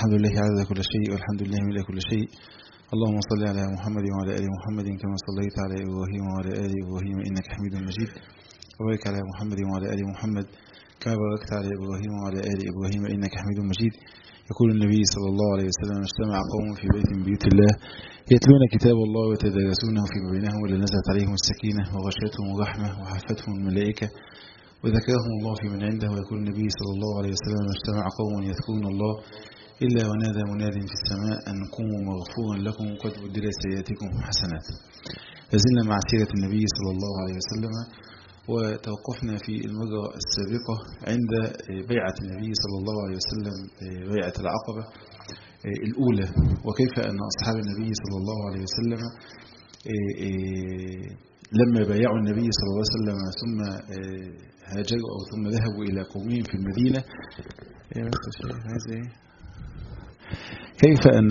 الحمد لله عدد كل شيء والحمد لله من كل شيء اللهم صل على محمد وعلى ال محمد كما صليت على ابراهيم وعلى ال ابراهيم انك حميد مجيد وبارك على محمد وعلى ال محمد كما باركت على ابراهيم وعلى ال ابراهيم انك حميد مجيد يقول النبي صلى الله عليه وسلم اجتمع قوم في بيت من بيوت الله يتلون كتاب الله ويتدارسونه فيما بينهم الا نزلت عليهم السكينه وغشيتهم الرحمه وحفتهم الملائكه وذكرهم الله في من عنده ويقول النبي صلى الله عليه وسلم اجتمع قوم يذكرون الله إلا ونادى مناد في السماء أن قوموا مغفورا لكم قد بدلت سيئاتكم حسنات لازلنا مع سيرة النبي صلى الله عليه وسلم وتوقفنا في المرة السابقة عند بيعة النبي صلى الله عليه وسلم بيعة العقبة الأولى وكيف أن أصحاب النبي صلى الله عليه وسلم لما بايعوا النبي صلى الله عليه وسلم ثم هاجروا أو ثم ذهبوا إلى قومهم في المدينة كيف أن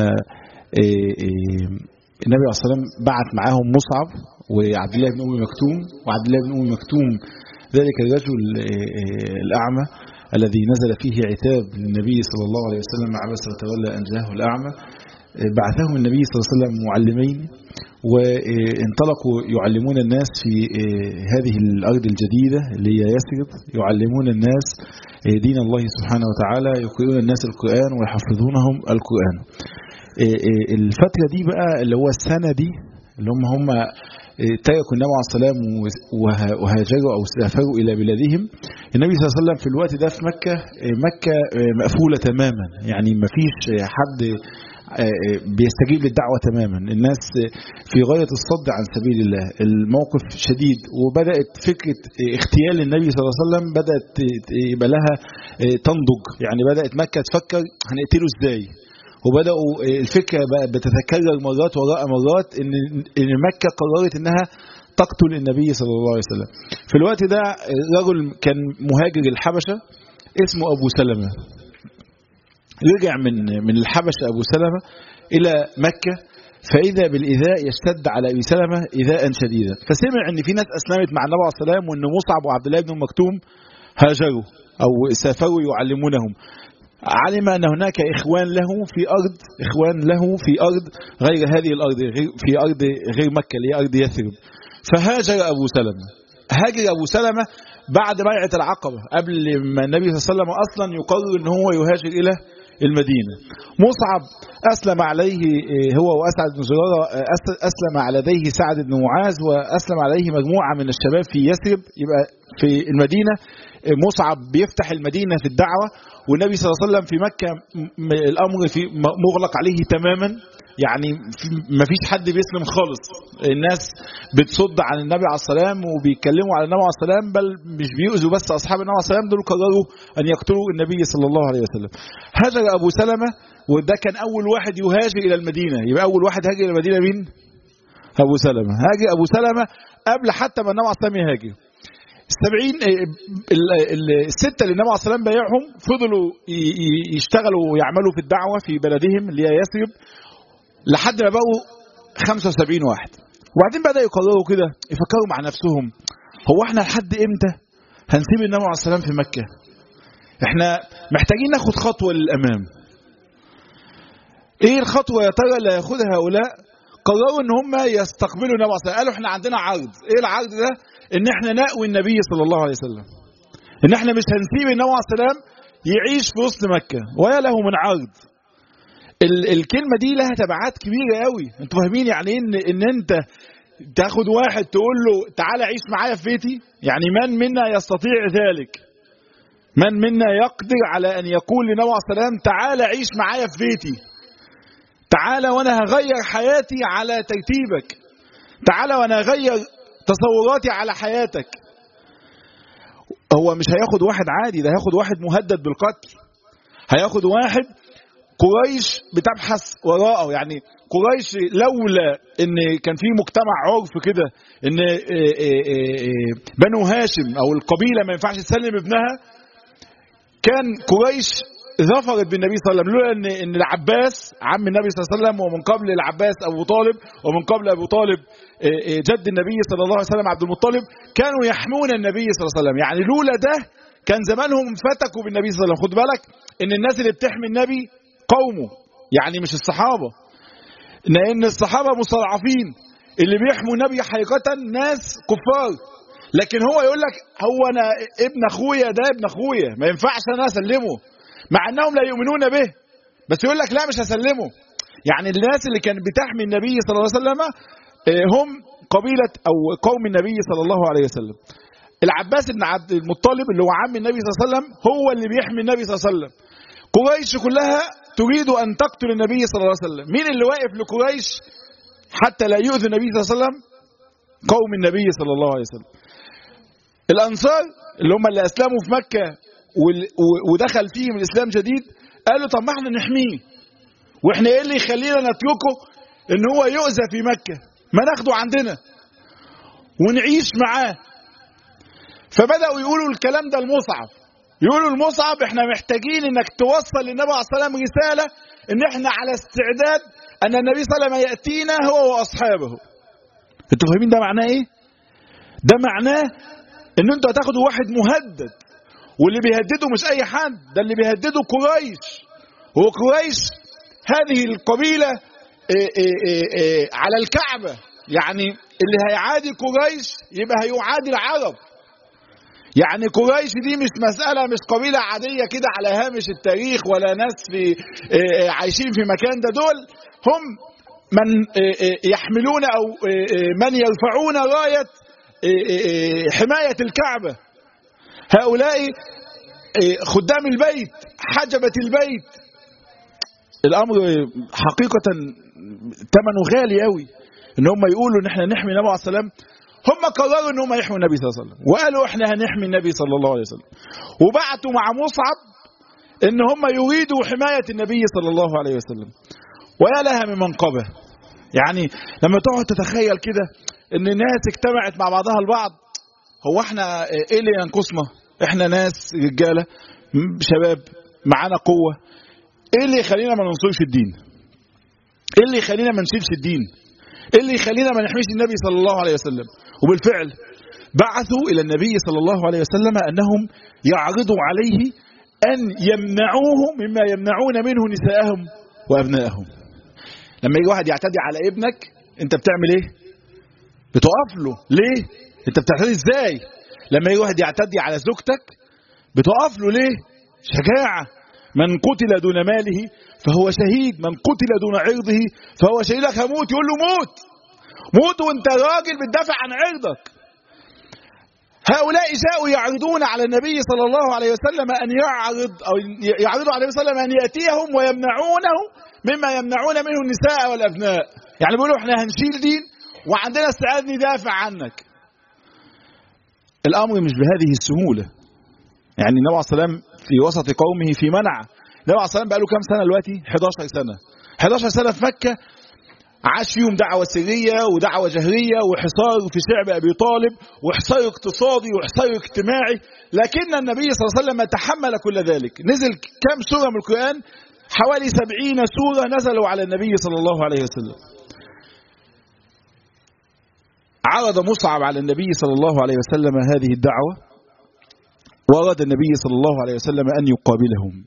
النبي عليه الصلاة والسلام بعت معاهم مصعب وعبد الله بن أم مكتوم وعبد الله بن أم مكتوم ذلك الرجل الأعمى الذي نزل فيه عتاب للنبي صلى الله عليه وسلم عبس وتولى أن جاءه الأعمى بعثهم النبي صلى الله عليه وسلم معلمين وانطلقوا يعلمون الناس في هذه الأرض الجديدة اللي هي يثرب يعلمون الناس دين الله سبحانه وتعالى يقرؤون الناس القرآن ويحفظونهم القرآن الفترة دي بقى اللي هو السنة دي اللي هم هم تركوا النبي عليه السلام وهاجروا أو سافروا إلى بلادهم النبي صلى الله عليه وسلم في الوقت ده في مكة مكة مقفولة تماما يعني ما فيش حد بيستجيب للدعوة تماما الناس في غاية الصد عن سبيل الله الموقف شديد وبدأت فكرة اغتيال النبي صلى الله عليه وسلم بدأت يبقى لها تنضج يعني بدأت مكة تفكر هنقتله ازاي وبدأوا الفكرة بتتكرر مرات وراء مرات ان ان مكة قررت انها تقتل النبي صلى الله عليه وسلم في الوقت ده رجل كان مهاجر الحبشة اسمه أبو سلمة رجع من من الحبشة أبو سلمة إلى مكة فإذا بالإيذاء يشتد على أبي سلمة إيذاء شديدا فسمع أن في ناس أسلمت مع النبي عليه الصلاة والسلام وأن مصعب وعبد الله بن مكتوم هاجروا أو سافروا يعلمونهم علم أن هناك إخوان له في أرض إخوان له في أرض غير هذه الأرض في أرض غير مكة اللي هي أرض يثرب فهاجر أبو سلمة هاجر أبو سلمة بعد بيعة العقبة قبل ما النبي صلى الله عليه وسلم أصلا يقرر أن هو يهاجر إلى المدينة مصعب أسلم عليه هو وأسعد بن زرارة أسلم على يديه سعد بن معاذ وأسلم عليه مجموعة من الشباب في يثرب يبقى في المدينة مصعب بيفتح المدينة في الدعوة والنبي صلى الله عليه وسلم في مكة الأمر في مغلق عليه تماما يعني ما فيش حد بيسلم خالص الناس بتصد عن النبي عليه السلام وبيتكلموا على النبي عليه السلام بل مش بيؤذوا بس أصحاب النبي عليه السلام دول قرروا أن يقتلوا النبي صلى الله عليه وسلم هاجر أبو سلمة وده كان أول واحد يهاجر إلى المدينة يبقى أول واحد هاجر إلى المدينة مين؟ أبو سلمة هاجر أبو سلمة قبل حتى ما النبي عليه السلام يهاجر السبعين الستة اللي النبي عليه السلام بايعهم فضلوا يشتغلوا ويعملوا في الدعوة في بلدهم اللي هي يثرب لحد ما بقوا 75 واحد وبعدين بدأوا يقرروا كده يفكروا مع نفسهم هو احنا لحد امتى هنسيب النبي عليه السلام في مكة احنا محتاجين ناخد خطوة للأمام ايه الخطوة يا ترى اللي هياخدها هؤلاء قرروا ان هم يستقبلوا النبي عليه السلام قالوا احنا عندنا عرض ايه العرض ده ان احنا نأوي النبي صلى الله عليه وسلم ان احنا مش هنسيب النبي عليه السلام يعيش في وسط مكة ويا له من عرض الكلمة دي لها تبعات كبيرة قوي انتوا فاهمين يعني ان ان انت تاخد واحد تقول له تعالى عيش معايا في بيتي يعني من منا يستطيع ذلك من منا يقدر على ان يقول لنبي عليه السلام تعالى عيش معايا في بيتي تعالى وانا هغير حياتي على ترتيبك تعالى وانا هغير تصوراتي على حياتك هو مش هياخد واحد عادي ده هياخد واحد مهدد بالقتل هياخد واحد قريش بتبحث وراءه يعني قريش لولا ان كان في مجتمع عرف كده ان بنو هاشم او القبيله ما ينفعش تسلم ابنها كان قريش ظفرت بالنبي صلى الله عليه وسلم لولا ان ان العباس عم النبي صلى الله عليه وسلم ومن قبل العباس ابو طالب ومن قبل ابو طالب جد النبي صلى الله عليه وسلم عبد المطلب كانوا يحمون النبي صلى الله عليه وسلم يعني لولا ده كان زمانهم فتكوا بالنبي صلى الله عليه وسلم خد بالك ان الناس اللي بتحمي النبي قومه يعني مش الصحابة لأن الصحابة مستضعفين اللي بيحموا النبي حقيقة ناس كفار لكن هو يقول لك هو أنا ابن أخويا ده ابن أخويا ما ينفعش أنا أسلمه مع أنهم لا يؤمنون به بس يقول لك لا مش هسلمه يعني الناس اللي كانت بتحمي النبي صلى الله عليه وسلم هم قبيلة أو قوم النبي صلى الله عليه وسلم العباس بن عبد المطلب اللي هو عم النبي صلى الله عليه وسلم هو اللي بيحمي النبي صلى الله عليه وسلم قريش كلها تريد أن تقتل النبي صلى الله عليه وسلم مين اللي واقف لقريش حتى لا يؤذي النبي صلى الله عليه وسلم قوم النبي صلى الله عليه وسلم الأنصار اللي هم اللي أسلموا في مكة ودخل فيهم الإسلام جديد قالوا طب ما احنا نحميه واحنا ايه اللي يخلينا نتركه ان هو يؤذى في مكة ما ناخده عندنا ونعيش معاه فبدأوا يقولوا الكلام ده المصعب يقولوا المصعب احنا محتاجين انك توصل للنبي عليه الصلاه والسلام رساله ان احنا على استعداد ان النبي صلى الله عليه وسلم ياتينا هو واصحابه. انتوا فاهمين ده معناه ايه؟ ده معناه ان انتوا هتاخدوا واحد مهدد واللي بيهدده مش اي حد ده اللي بيهدده قريش هو قريش هذه القبيله ايه ايه ايه ايه على الكعبه يعني اللي هيعادي قريش يبقى هيعادي العرب يعني قريش دي مش مسألة مش قبيلة عادية كده على هامش التاريخ ولا ناس في عايشين في مكان ده دول هم من يحملون أو من يرفعون راية حماية الكعبة هؤلاء خدام البيت حجبة البيت الأمر حقيقة ثمنه غالي قوي ان هم يقولوا ان احنا نحمي النبي عليه السلام هم قرروا ان هم يحموا النبي صلى الله عليه وسلم وقالوا احنا هنحمي النبي صلى الله عليه وسلم وبعتوا مع مصعب ان هم يريدوا حماية النبي صلى الله عليه وسلم ويا لها من منقبة يعني لما تقعد تتخيل كده ان الناس اجتمعت مع بعضها البعض هو احنا ايه اللي ينقصنا احنا ناس رجالة شباب معانا قوة ايه اللي يخلينا ما ننصرش الدين ايه اللي يخلينا ما نشيلش الدين ايه اللي يخلينا ما نحميش النبي صلى الله عليه وسلم وبالفعل بعثوا إلى النبي صلى الله عليه وسلم أنهم يعرضوا عليه أن يمنعوه مما يمنعون منه نساءهم وأبنائهم لما يجي واحد يعتدي على ابنك أنت بتعمل إيه بتقف له ليه أنت بتعتدي إزاي لما يجي واحد يعتدي على زوجتك بتقف له ليه شجاعة من قتل دون ماله فهو شهيد من قتل دون عرضه فهو شهيد لك هموت يقول له موت موت وانت راجل بتدافع عن عرضك هؤلاء جاءوا يعرضون على النبي صلى الله عليه وسلم أن يعرض أو يعرضوا على النبي صلى الله عليه وسلم أن يأتيهم ويمنعونه مما يمنعون منه النساء والأبناء يعني بيقولوا احنا هنشيل دين وعندنا استعداد ندافع عنك الأمر مش بهذه السهولة يعني النبي عليه الصلاة والسلام في وسط قومه في منع النبي عليه الصلاة والسلام بقى له كام سنة دلوقتي 11 سنة 11 سنة في مكة عاش فيهم دعوة سرية ودعوة جهرية وحصار في شعب أبي طالب وحصار اقتصادي وحصار اجتماعي لكن النبي صلى الله عليه وسلم تحمل كل ذلك نزل كم سورة من القرآن حوالي سبعين سورة نزلوا على النبي صلى الله عليه وسلم عرض مصعب على النبي صلى الله عليه وسلم هذه الدعوة وأراد النبي صلى الله عليه وسلم أن يقابلهم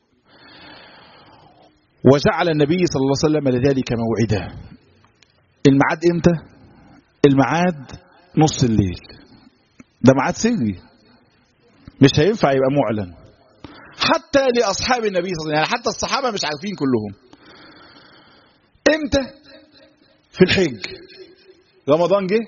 وجعل النبي صلى الله عليه وسلم لذلك موعدا الميعاد امتى الميعاد نص الليل ده ميعاد سري مش هينفع يبقى معلن حتى لاصحاب النبي صلى الله عليه وسلم يعني حتى الصحابه مش عارفين كلهم امتى في الحج رمضان جه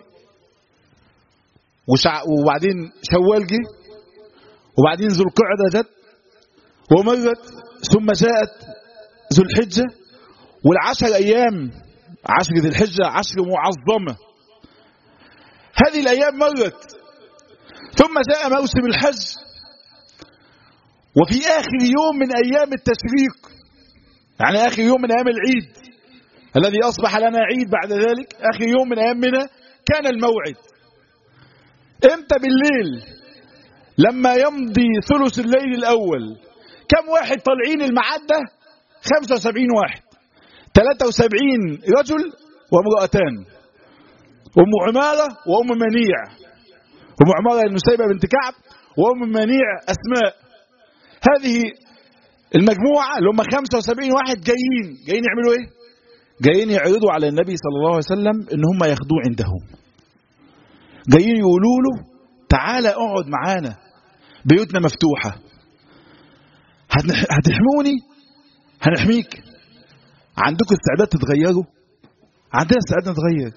وشع... وبعدين شوال جه وبعدين ذو القعده جت ومرت ثم جاءت ذو الحجه والعشر ايام عشر ذي الحجة عشر معظمة هذه الأيام مرت ثم جاء موسم الحج وفي آخر يوم من أيام التشريق يعني آخر يوم من أيام العيد الذي أصبح لنا عيد بعد ذلك آخر يوم من أيامنا كان الموعد امتى بالليل لما يمضي ثلث الليل الأول كم واحد طالعين الميعاد ده 75 واحد 73 رجل وامرأتان أم عمارة وأم منيع أم عمارة المسيبة بنت كعب وأم منيع أسماء هذه المجموعة اللي هم 75 واحد جايين جايين يعملوا ايه جايين يعرضوا على النبي صلى الله عليه وسلم ان هم ياخدوه عندهم جايين يقولوا له تعالى اقعد معانا بيوتنا مفتوحة هتحموني هنحميك عندكم استعداد تتغيروا عندنا استعداد نتغير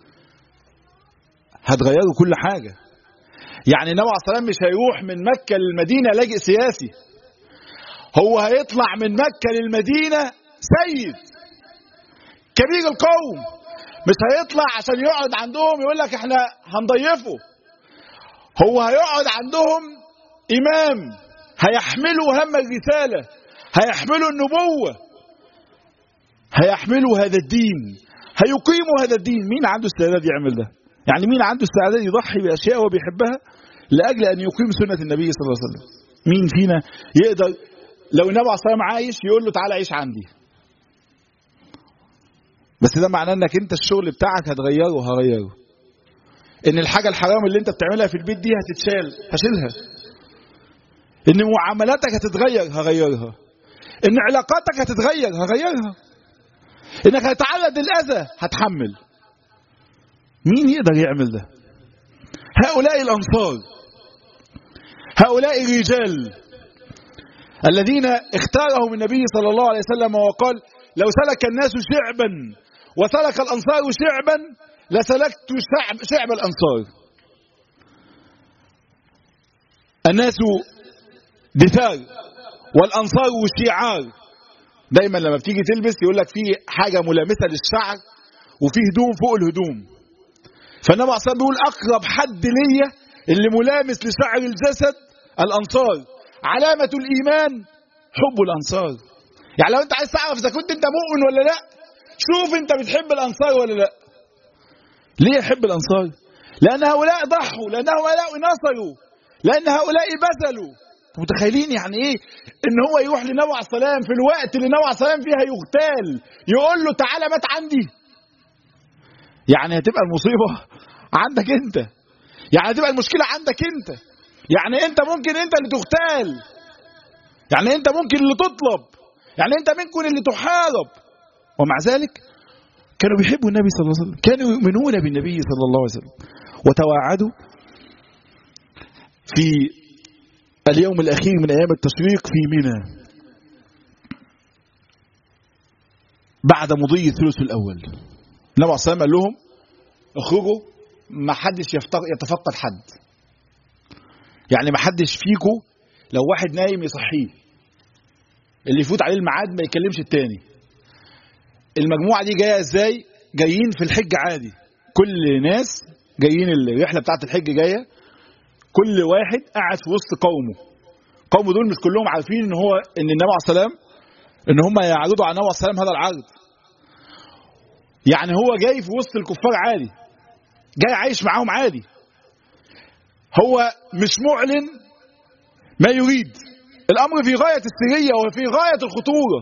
هتغيروا كل حاجة يعني النبي عليه الصلاة مش هيروح من مكة للمدينة لاجئ سياسي هو هيطلع من مكة للمدينة سيد كبير القوم مش هيطلع عشان يقعد عندهم يقول لك احنا هنضيفه هو هيقعد عندهم إمام هيحملوا هم الرسالة هيحملوا النبوة هيحملوا هذا الدين هيقيموا هذا الدين مين عنده استعداد يعمل ده يعني مين عنده استعداد يضحي بأشياء هو بيحبها لأجل أن يقيم سنة النبي صلى الله عليه وسلم مين فينا يقدر لو النبي عليه الصلاة عايش يقول له تعالى عيش عندي بس ده معناه انك انت الشغل بتاعك هتغيره وهغيره ان الحاجة الحرام اللي انت بتعملها في البيت دي هتتشال هشيلها ان معاملاتك هتتغير هغيرها ان علاقاتك هتتغير هغيرها انك هتتعرض للاذى هتحمل مين يقدر يعمل ده هؤلاء الانصار هؤلاء الرجال الذين اختارهم النبي صلى الله عليه وسلم وقال لو سلك الناس شعبا وسلك الانصار شعبا لسلكت شعب, شعب الانصار الناس دثار والانصار شعار دايما لما بتيجي تلبس يقول لك في حاجه ملامسه للشعر وفي هدوم فوق الهدوم فالنبي عليه الصلاه بيقول اقرب حد ليا اللي ملامس لشعر الجسد الانصار علامه الايمان حب الانصار يعني لو انت عايز تعرف اذا كنت انت مؤمن ولا لا شوف انت بتحب الانصار ولا لا ليه يحب الانصار لان هؤلاء ضحوا لان هؤلاء نصروا لان هؤلاء بذلوا متخيلين يعني ايه ان هو يروح لنبي عليه السلام في الوقت اللي نبي عليه السلام فيها يغتال يقول له تعالى مات عندي يعني هتبقى المصيبه عندك انت يعني هتبقى المشكله عندك انت يعني انت ممكن انت اللي تغتال يعني انت ممكن اللي تطلب يعني انت ممكن اللي تحارب ومع ذلك كانوا بيحبوا النبي صلى الله عليه وسلم كانوا يؤمنون بالنبي صلى الله عليه وسلم وتواعدوا في اليوم الأخير من أيام التشريق في منى بعد مضي الثلث الأول النبي عليه الصلاة قال لهم اخرجوا ما حدش يتفقد حد يعني ما حدش فيكم لو واحد نايم يصحيه اللي يفوت عليه الميعاد ما يكلمش التاني المجموعة دي جاية ازاي جايين في الحج عادي كل ناس جايين الرحلة بتاعت الحج جاية كل واحد قاعد في وسط قومه قومه دول مش كلهم عارفين ان هو ان النبي عليه السلام ان هم يعرضوا على النبي عليه السلام هذا العرض يعني هو جاي في وسط الكفار عادي جاي عايش معاهم عادي هو مش معلن ما يريد الامر في غايه السريه وفي غايه الخطوره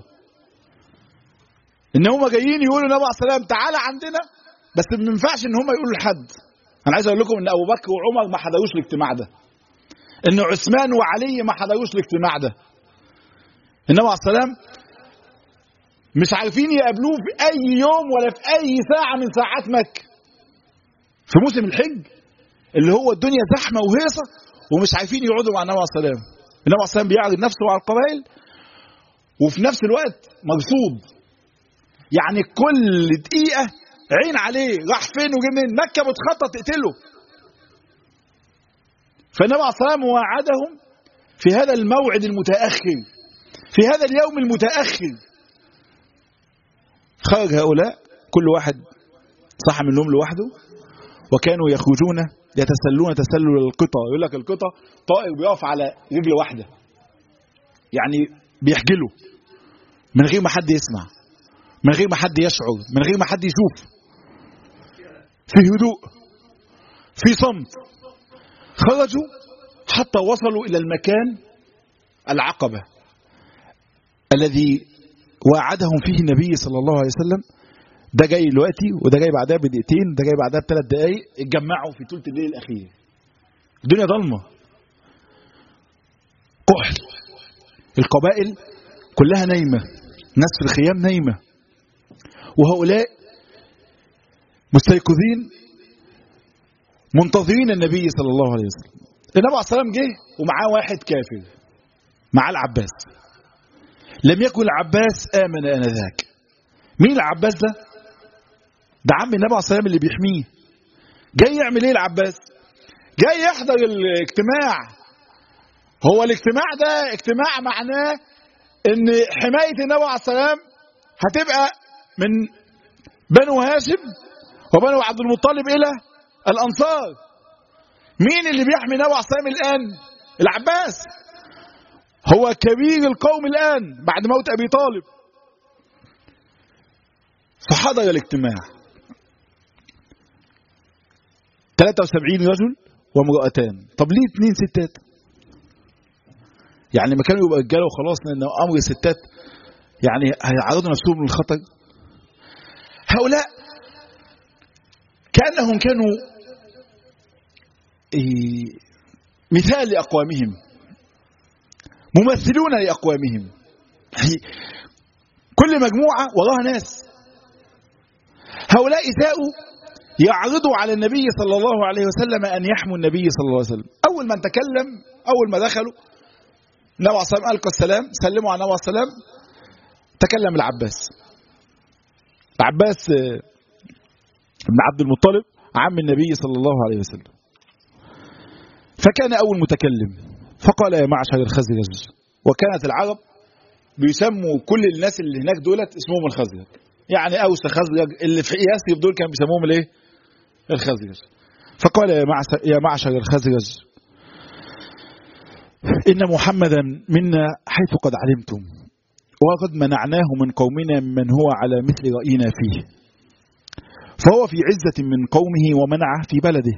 ان هم جايين يقولوا النبي عليه السلام تعالى عندنا بس ما ينفعش ان هم يقولوا لحد انا عايز اقول لكم ان ابو بكر وعمر ما حضروش الاجتماع ده ان عثمان وعلي ما حضروش الاجتماع ده النبي عليه السلام مش عارفين يقابلوه في اي يوم ولا في اي ساعه من ساعات مكه في موسم الحج اللي هو الدنيا زحمه وهيصه ومش عارفين يقعدوا مع النبي عليه السلام النبي عليه السلام بيعرض نفسه على القبائل وفي نفس الوقت مرصود يعني كل دقيقه عين عليه راح فين وجه منين مكه بتخطط تقتله فالنبي عليه الصلاه والسلام وعدهم في هذا الموعد المتاخر في هذا اليوم المتاخر خرج هؤلاء كل واحد صحى من النوم لوحده وكانوا يخرجون يتسلون تسلل القطى يقول لك القطى طائر بيقف على رجل واحده يعني بيحجله من غير ما حد يسمع من غير ما حد يشعر من غير ما حد يشوف في هدوء في صمت خرجوا حتى وصلوا إلى المكان العقبة الذي وعدهم فيه النبي صلى الله عليه وسلم ده جاي دلوقتي وده جاي بعدها بدقيقتين ده جاي بعدها بثلاث دقايق اتجمعوا في ثلث الليل الأخير الدنيا ضلمة كحل القبائل كلها نايمة الناس في الخيام نايمة وهؤلاء مستيقظين منتظرين النبي صلى الله عليه وسلم النبي عليه الصلاة والسلام جه ومعاه واحد كافر معاه العباس لم يكن العباس آمن آنذاك مين العباس ده؟ ده عم النبي عليه الصلاة والسلام اللي بيحميه جاي يعمل ايه العباس؟ جاي يحضر الاجتماع هو الاجتماع ده اجتماع معناه ان حماية النبي عليه الصلاة والسلام هتبقى من بنو هاشم وبنو عبد المطلب الى الانصار مين اللي بيحمي النبي عليه الصلاة والسلام الان؟ العباس هو كبير القوم الآن بعد موت أبي طالب فحضر الاجتماع 73 رجل وامرأتان طب ليه اثنين ستات يعني ما كانوا يبقى رجاله وخلاص لان امر الستات يعني هيعرضوا نفسهم للخطر هؤلاء كانهم كانوا إيه مثال لاقوامهم ممثلون لأقوامهم كل مجموعة وراها ناس هؤلاء جاءوا يعرضوا على النبي صلى الله عليه وسلم أن يحموا النبي صلى الله عليه وسلم أول من تكلم أول ما دخلوا النبي عليه الصلاة ألقى السلام سلموا على النبي عليه السلام تكلم العباس العباس بن عبد المطلب عم النبي صلى الله عليه وسلم فكان أول متكلم فقال يا معشر الخزرج وكانت العرب بيسموا كل الناس اللي هناك دولت اسمهم الخزرج يعني اوس خزرج اللي في ياسرب دول كانوا بيسموهم الايه الخزرج فقال يا معشر يا معشر الخزرج ان محمدا منا حيث قد علمتم وقد منعناه من قومنا من هو على مثل راينا فيه فهو في عزه من قومه ومنعه في بلده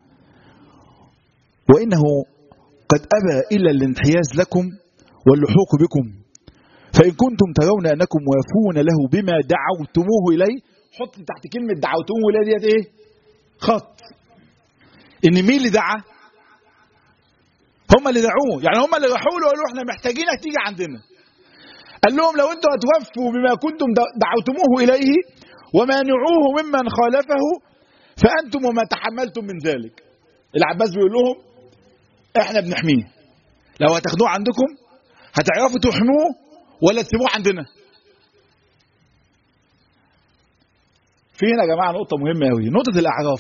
وانه قد أبى إلا الانحياز لكم واللحوق بكم فإن كنتم ترون أنكم وافون له بما دعوتموه إليه حط تحت كلمة دعوتموه إليه ديت إيه؟ خط إن مين اللي دعا؟ هم اللي دعوه يعني هم اللي راحوا له قالوا احنا محتاجينك تيجي عندنا قال لهم لو انتم هتوفوا بما كنتم دعوتموه اليه ومانعوه ممن خالفه فانتم وما تحملتم من ذلك العباس بيقول لهم احنا بنحميه لو هتاخدوه عندكم هتعرفوا تحموه ولا تسيبوه عندنا في هنا يا جماعه نقطه مهمه قوي نقطه الاعراف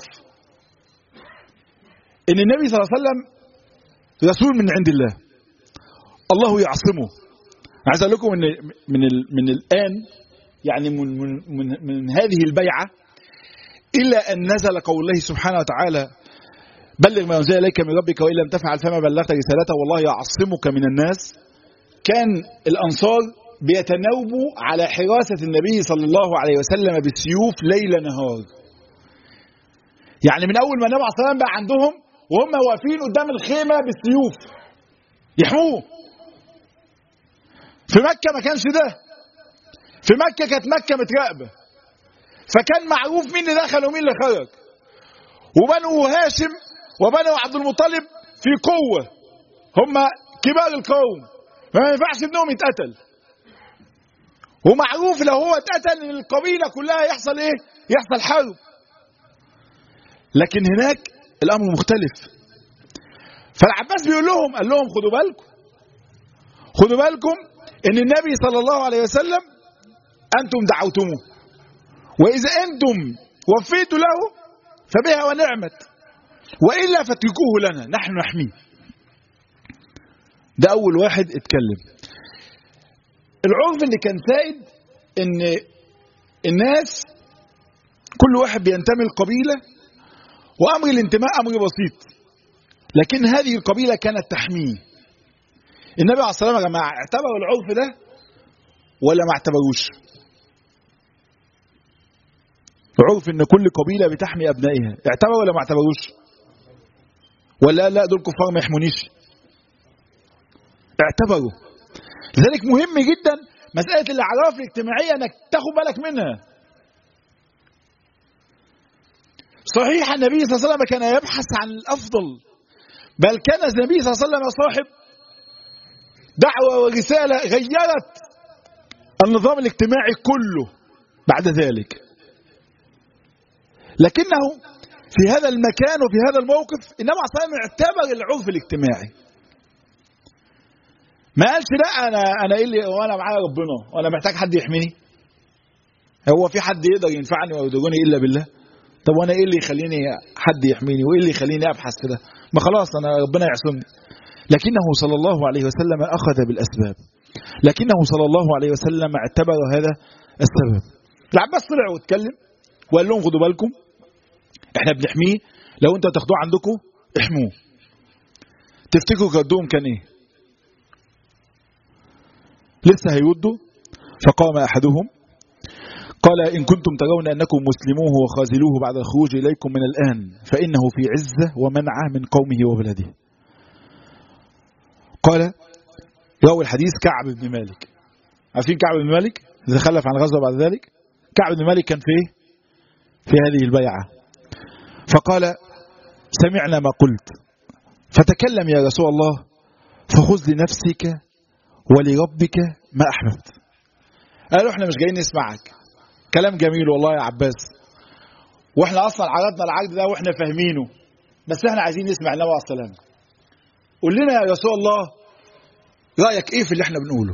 ان النبي صلى الله عليه وسلم رسول من عند الله الله يعصمه عايز اقول لكم ان من ال من الان يعني من من من, من هذه البيعه الى ان نزل قول الله سبحانه وتعالى بلغ ما انزل اليك من ربك وان لم تفعل فما بلغت رسالته والله يعصمك من الناس كان الانصار بيتناوبوا على حراسه النبي صلى الله عليه وسلم بالسيوف ليل نهار يعني من اول ما النبي عليه الصلاه والسلام بقى عندهم وهم واقفين قدام الخيمه بالسيوف يحموه في مكه ما كانش ده في مكه كانت مكه متراقبه فكان معروف مين اللي دخل ومين اللي خرج وبنو هاشم وبنو عبد المطلب في قوة هم كبار القوم ما ينفعش ابنهم يتقتل ومعروف لو هو اتقتل ان القبيلة كلها يحصل ايه يحصل حرب لكن هناك الامر مختلف فالعباس بيقول لهم قال لهم خدوا بالكم خدوا بالكم ان النبي صلى الله عليه وسلم انتم دعوتموه واذا انتم وفيتوا له فبها ونعمت والا فاتركوه لنا نحن نحميه ده اول واحد اتكلم العرف اللي كان سائد ان الناس كل واحد بينتمي لقبيله وامر الانتماء امر بسيط لكن هذه القبيله كانت تحميه النبي عليه الصلاه والسلام يا جماعه اعتبروا العرف ده ولا ما اعتبروش عرف ان كل قبيله بتحمي ابنائها اعتبروا ولا ما اعتبروش ولا لا دول كفار ما يحمونيش اعتبروا لذلك مهم جدا مسألة الأعراف الاجتماعية أنك تاخد بالك منها صحيح النبي صلى الله عليه وسلم كان يبحث عن الأفضل بل كان النبي صلى الله عليه وسلم صاحب دعوة ورسالة غيرت النظام الاجتماعي كله بعد ذلك لكنه في هذا المكان وفي هذا الموقف النبي عليه الصلاه والسلام اعتبر العرف الاجتماعي ما قالش لا انا انا ايه اللي وانا معايا ربنا وانا محتاج حد يحميني هو في حد يقدر ينفعني ويرزقني الا بالله طب وانا ايه اللي يخليني حد يحميني وايه اللي يخليني ابحث في ده ما خلاص انا ربنا يعصمني لكنه صلى الله عليه وسلم اخذ بالاسباب لكنه صلى الله عليه وسلم اعتبر هذا السبب العباس طلع واتكلم وقال لهم خدوا بالكم احنا بنحميه لو انتوا تاخدوه عندكم احموه تفتكروا كدهم كان ايه لسه هيودوا فقام احدهم قال إن كنتم ترون أنكم مسلموه وخازلوه بعد الخروج إليكم من الآن فإنه في عزة ومنعه من قومه وبلده قال راوي الحديث كعب بن مالك عارفين كعب بن مالك إذا خلف عن غزوة بعد ذلك كعب بن مالك كان في إيه؟ في هذه البيعة فقال سمعنا ما قلت فتكلم يا رسول الله فخذ لنفسك ولربك ما أحببت قالوا احنا مش جايين نسمعك كلام جميل والله يا عباس واحنا اصلا عرضنا العقد ده واحنا فاهمينه بس احنا عايزين نسمع النبي عليه السلام قول لنا يا رسول الله رايك ايه في اللي احنا بنقوله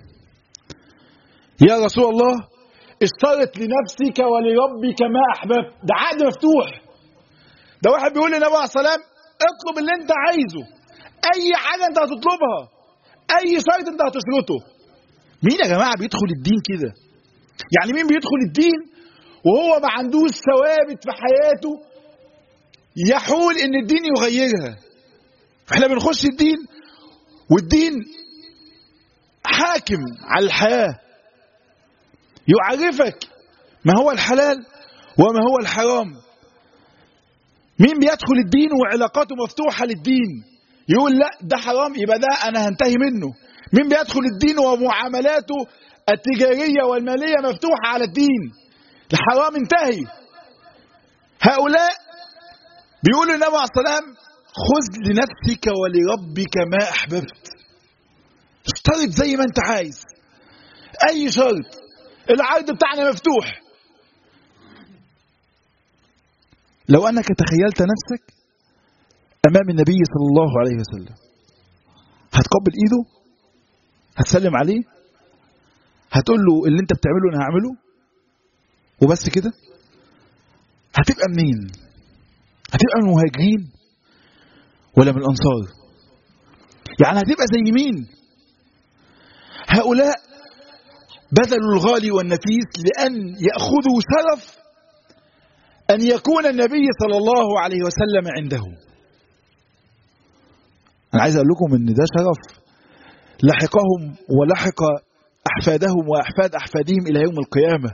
يا رسول الله اشترط لنفسك ولربك ما احببت ده عقد مفتوح ده واحد بيقول للنبي عليه السلام اطلب اللي انت عايزه اي حاجه انت هتطلبها اي شرط انت هتشرطه مين يا جماعه بيدخل الدين كده يعني مين بيدخل الدين وهو ما عندوش ثوابت في حياته يحول ان الدين يغيرها احنا بنخش الدين والدين حاكم على الحياة يعرفك ما هو الحلال وما هو الحرام مين بيدخل الدين وعلاقاته مفتوحة للدين يقول لا ده حرام يبقى ده انا هنتهي منه مين بيدخل الدين ومعاملاته التجارية والمالية مفتوحة على الدين الحرام انتهي هؤلاء بيقول النبي عليه السلام خذ لنفسك ولربك ما أحببت اشترط زي ما انت عايز أي شرط العرض بتاعنا مفتوح لو أنك تخيلت نفسك أمام النبي صلى الله عليه وسلم هتقبل إيده هتسلم عليه هتقول له اللي انت بتعمله انا هعمله وبس كده هتبقى منين هتبقى من المهاجرين ولا من الانصار يعني هتبقى زي مين هؤلاء بذلوا الغالي والنفيس لان ياخذوا شرف ان يكون النبي صلى الله عليه وسلم عندهم انا عايز اقول لكم ان ده شرف لحقهم ولحق أحفادهم وأحفاد أحفادهم إلى يوم القيامة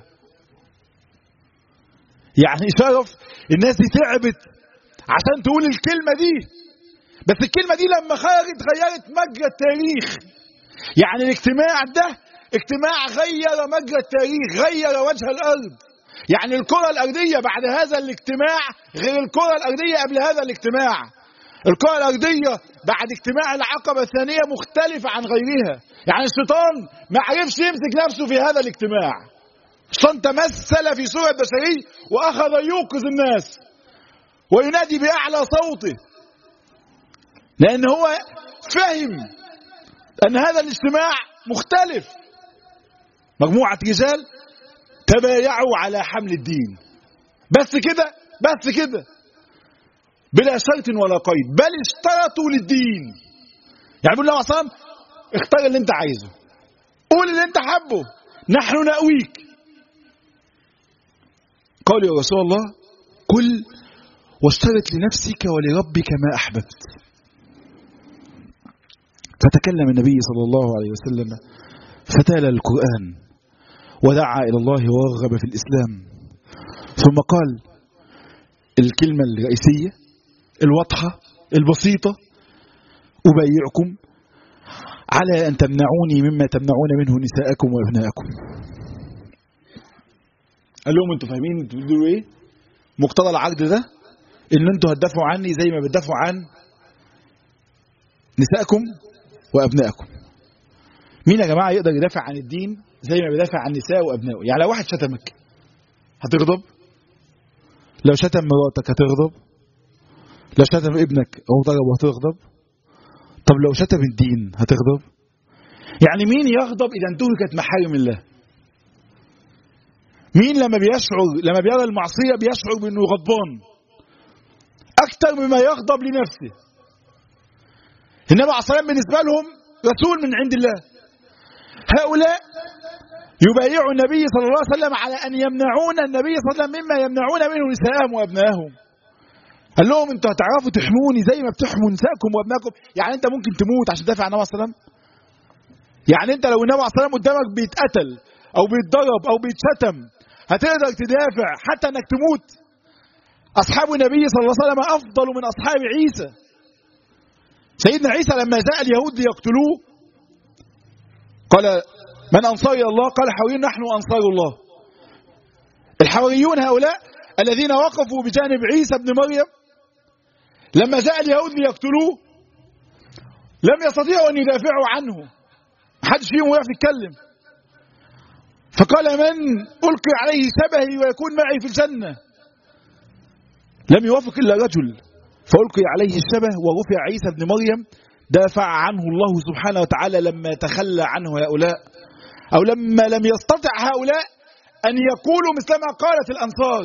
يعني شرف الناس دي تعبت عشان تقول الكلمة دي بس الكلمة دي لما خرجت غيرت مجرى التاريخ يعني الاجتماع ده اجتماع غير مجرى التاريخ غير وجه الأرض يعني الكرة الأرضية بعد هذا الاجتماع غير الكرة الأرضية قبل هذا الاجتماع الكرة الأرضية بعد اجتماع العقبة الثانية مختلفة عن غيرها يعني الشيطان ما عرفش يمسك نفسه في هذا الاجتماع الشيطان تمثل في صورة بشري وأخذ يوقظ الناس وينادي بأعلى صوته لأن هو فهم أن هذا الاجتماع مختلف مجموعة رجال تبايعوا على حمل الدين بس كده بس كده بلا شرط ولا قيد بل اشترطوا للدين يعني بيقول له عصام اختار اللي انت عايزه قول اللي انت حبه نحن نأويك قال يا رسول الله قل واشترط لنفسك ولربك ما أحببت فتكلم النبي صلى الله عليه وسلم فتال القرآن ودعا إلى الله ورغب في الإسلام ثم قال الكلمة الرئيسية الواضحة البسيطة أبايعكم على أن تمنعوني مما تمنعون منه نساءكم وأبناءكم قال لهم انتوا فاهمين انتوا بتقولوا ايه مقتضى العقد ده ان انتوا هتدافعوا عني زي ما بتدافعوا عن نسائكم وابنائكم مين يا جماعه يقدر يدافع عن الدين زي ما بيدافع عن نساء وابنائه يعني لو واحد شتمك هتغضب لو شتم مراتك هتغضب لو شتم ابنك او ضربه هتغضب طب لو شتم الدين هتغضب يعني مين يغضب اذا انتهكت محارم الله مين لما بيشعر لما بيرى المعصيه بيشعر بانه غضبان اكثر مما يغضب لنفسه النبي عليه الصلاه بالنسبه لهم رسول من عند الله هؤلاء يبايعوا النبي صلى الله عليه وسلم على ان يمنعون النبي صلى الله عليه وسلم مما يمنعون منه نساءهم وابنائهم قال لهم انتوا هتعرفوا تحموني زي ما بتحموا نسائكم وابنائكم يعني انت ممكن تموت عشان تدافع عن النبي صلى الله عليه وسلم يعني انت لو النبي عليه الصلاه والسلام قدامك بيتقتل او بيتضرب او بيتشتم هتقدر تدافع حتى انك تموت اصحاب النبي صلى الله عليه وسلم افضل من اصحاب عيسى سيدنا عيسى لما جاء اليهود ليقتلوه قال من انصار الى الله قال الحواريون نحن انصار الله الحواريون هؤلاء الذين وقفوا بجانب عيسى ابن مريم لما جاء اليهود ليقتلوه لم يستطيعوا ان يدافعوا عنه محدش فيهم وقف يتكلم فقال من القي عليه شبهي ويكون معي في الجنه لم يوافق الا رجل فالقي عليه الشبه ورفع عيسى ابن مريم دافع عنه الله سبحانه وتعالى لما تخلى عنه هؤلاء او لما لم يستطع هؤلاء ان يقولوا مثلما قالت الانصار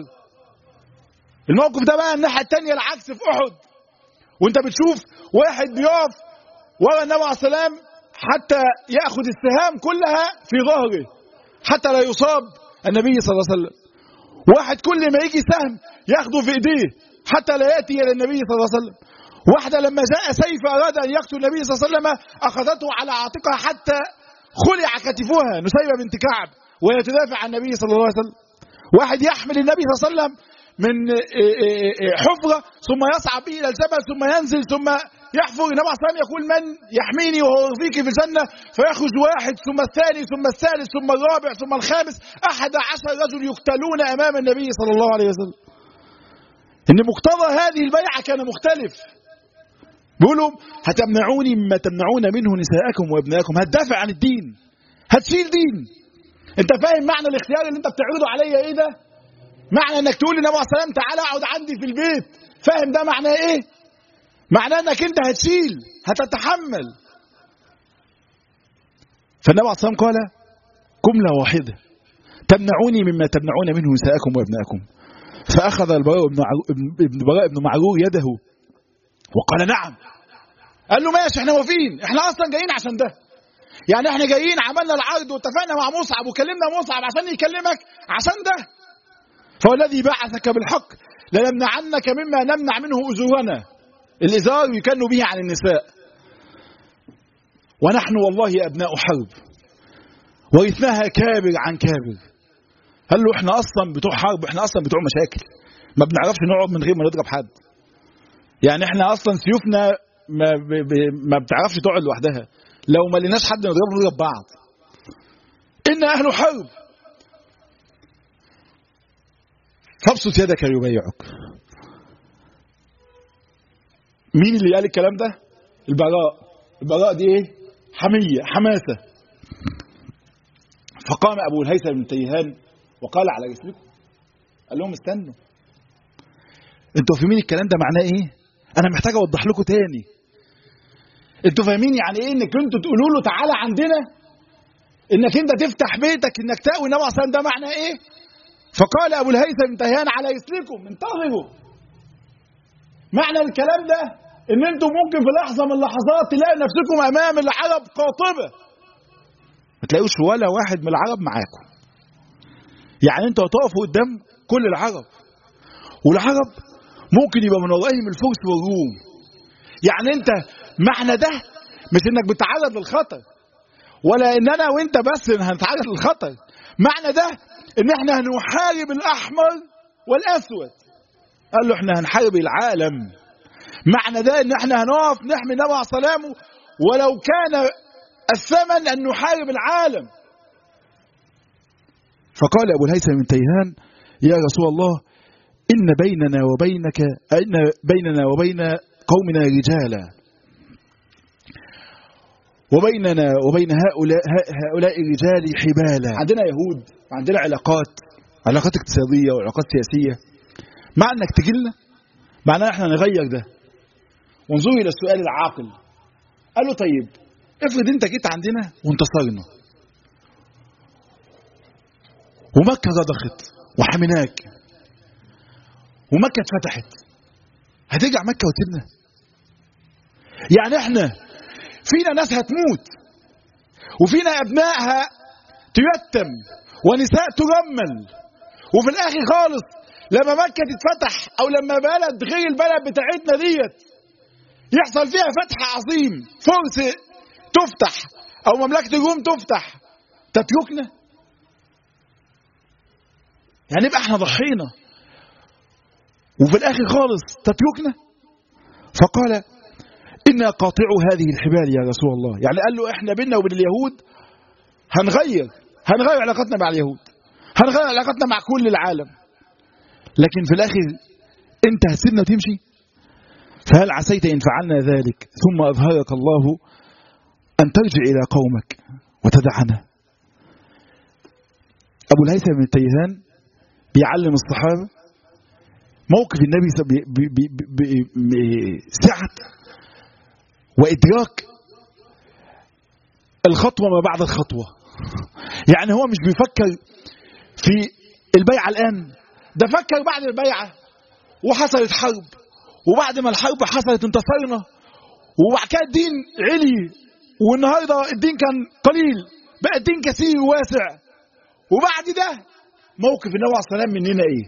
الموقف ده بقى الناحيه الثانيه العكس في احد وانت بتشوف واحد بيقف ورا النبي عليه السلام حتى ياخذ السهام كلها في ظهره حتى لا يصاب النبي صلى الله عليه وسلم واحد كل ما يجي سهم ياخده في ايديه حتى لا ياتي الى النبي صلى الله عليه وسلم واحده لما جاء سيف اراد ان يقتل النبي صلى الله عليه وسلم اخذته على عاتقها حتى خلع كتفها نسيبه بنت كعب وهي تدافع عن النبي صلى الله عليه وسلم واحد يحمل النبي صلى الله عليه وسلم من حفرة ثم يصعد به إلى الجبل ثم ينزل ثم يحفر النبي صلى الله عليه وسلم يقول من يحميني وهو يرضيك في الجنة فيخرج واحد ثم الثاني ثم الثالث ثم الرابع ثم الخامس أحد عشر رجل يقتلون أمام النبي صلى الله عليه وسلم إن مقتضى هذه البيعة كان مختلف بيقولوا هتمنعوني مما تمنعون منه نساءكم وابنائكم هتدافع عن الدين هتشيل دين انت فاهم معنى الاختيار اللي انت بتعرضه عليا ايه ده معنى انك تقول للنبي عليه السلام تعالى اقعد عندي في البيت فاهم ده معناه ايه معناه انك انت هتشيل هتتحمل فالنبي عليه السلام قال جمله واحده تمنعوني مما تمنعون منه نساءكم وابنائكم فاخذ البراء بن ابن براء بن معرور يده وقال نعم قال له ماشي احنا واقفين احنا اصلا جايين عشان ده يعني احنا جايين عملنا العرض واتفقنا مع مصعب وكلمنا مصعب عشان يكلمك عشان ده فهو الذي بعثك بالحق لنمنعنك مما نمنع منه أزورنا الإزار يكن به عن النساء ونحن والله أبناء حرب ورثناها كابر عن كابر قال له احنا أصلا بتوع حرب احنا أصلا بتوع مشاكل ما بنعرفش نقعد من غير ما نضرب حد يعني احنا أصلا سيوفنا ما, ب... ب... ما بتعرفش تقعد لوحدها لو ما لناش حد نضربه نضرب بعض إن أهل حرب فابسط يدك يبايعك مين اللي قال الكلام ده البراء البراء دي ايه حمية حماسة فقام أبو الهيثم بن تيهان وقال على رسلكم قال لهم استنوا انتوا فاهمين الكلام ده معناه ايه انا محتاج اوضح لكم تاني انتوا فاهمين يعني ايه انك انتوا تقولوا له تعالى عندنا انك انت تفتح بيتك انك تقوي النبي صلى ده معناه ايه فقال ابو الهيثم بن تيهان على رسلكم انتظروا معنى الكلام ده ان انتم ممكن في لحظه من اللحظات تلاقي نفسكم امام العرب قاطبه ما تلاقوش ولا واحد من العرب معاكم يعني انتوا هتقفوا قدام كل العرب والعرب ممكن يبقى من ورائهم الفرس والروم يعني انت معنى ده مش انك بتتعرض للخطر ولا ان انا وانت بس هنتعرض للخطر معنى ده ان احنا هنحارب الاحمر والاسود قال له احنا هنحارب العالم معنى ده ان احنا هنقف نحمي النبي عليه السلام ولو كان الثمن ان نحارب العالم فقال ابو الهيثم بن تيهان يا رسول الله ان بيننا وبينك ان بيننا وبين قومنا رجالا وبيننا وبين هؤلاء هؤلاء الرجال حبالا عندنا يهود وعندنا علاقات علاقات اقتصاديه وعلاقات سياسيه مع انك تجي لنا معناه احنا نغير ده وانظروا الى السؤال العاقل قال له طيب افرض انت جيت عندنا وانتصرنا ومكه رضخت وحميناك ومكه اتفتحت هترجع مكه وتسيبنا يعني احنا فينا ناس هتموت وفينا ابنائها تيتم ونساء ترمل وفي الاخر خالص لما مكه تتفتح او لما بلد غير البلد بتاعتنا ديت يحصل فيها فتح عظيم فرس تفتح او مملكه الروم تفتح تتركنا يعني يبقى احنا ضحينا وفي الاخر خالص تتركنا فقال إنا قاطعوا هذه الحبال يا رسول الله يعني قال له إحنا بيننا وبين اليهود هنغير هنغير علاقتنا مع اليهود هنغير علاقتنا مع كل العالم لكن في الآخر أنت هتسيبنا وتمشي فهل عسيت إن فعلنا ذلك ثم أظهرك الله أن ترجع إلى قومك وتدعنا أبو الهيثم بن التيهان بيعلم الصحابة موقف النبي بسعة وإدراك الخطوة ما بعد الخطوة يعني هو مش بيفكر في البيعة الآن ده فكر بعد البيعة وحصلت حرب وبعد ما الحرب حصلت انتصرنا وبعد كده الدين علي والنهارده الدين كان قليل بقى الدين كثير وواسع وبعد ده موقف النبي عليه الصلاه والسلام مننا ايه؟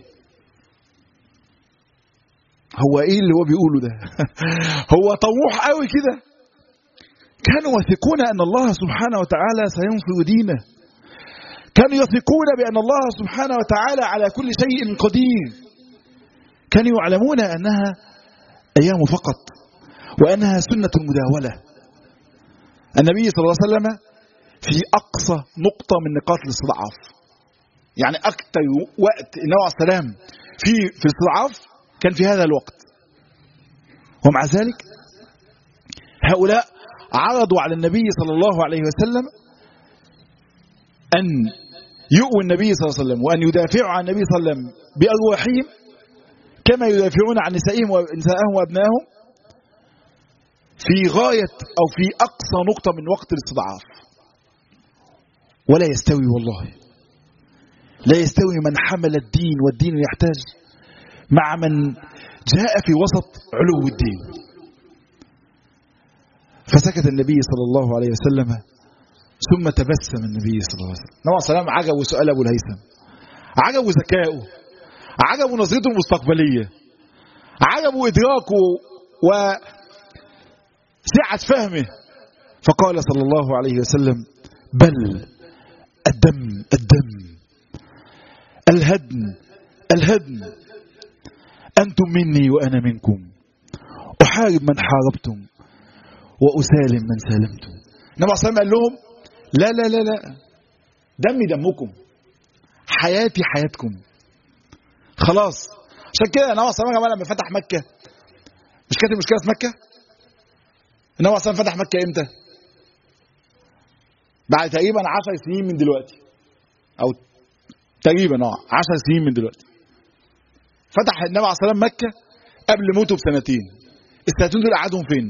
هو ايه اللي هو بيقوله ده هو طموح قوي كده كانوا يثقون ان الله سبحانه وتعالى سينصر دينه كانوا يثقون بان الله سبحانه وتعالى على كل شيء قدير كانوا يعلمون انها ايام فقط وانها سنه المداوله النبي صلى الله عليه وسلم في اقصى نقطه من نقاط الاستضعاف يعني اكثر وقت النبي عليه السلام في في الاستضعاف كان في هذا الوقت ومع ذلك هؤلاء عرضوا على النبي صلى الله عليه وسلم أن يؤووا النبي صلى الله عليه وسلم وأن يدافعوا عن النبي صلى الله عليه وسلم بأرواحهم كما يدافعون عن نسائهم ونسائهم وأبنائهم في غاية أو في أقصى نقطة من وقت الاستضعاف ولا يستوي والله لا يستوي من حمل الدين والدين يحتاج مع من جاء في وسط علو الدين فسكت النبي صلى الله عليه وسلم ثم تبسم النبي صلى الله عليه وسلم النبي صلى الله عليه وسلم عجبه سؤال ابو الهيثم عجبه ذكائه عجبه نظرته المستقبليه عجبه ادراكه وسعه فهمه فقال صلى الله عليه وسلم بل الدم الدم الهدم الهدم أنتم مني وأنا منكم أحارب من حاربتم وأسالم من سالمتم النبي صلى الله عليه وسلم قال لهم لا لا لا لا دمي دمكم حياتي حياتكم خلاص عشان كده النبي صلى الله عليه وسلم لما فتح مكة مش كانت المشكلة في مكة النبي صلى الله عليه وسلم فتح مكة امتى بعد تقريبا 10 سنين من دلوقتي او تقريبا اه 10 سنين من دلوقتي فتح النبي عليه الصلاه والسلام مكه قبل موته بسنتين السنتين دول قعدهم فين؟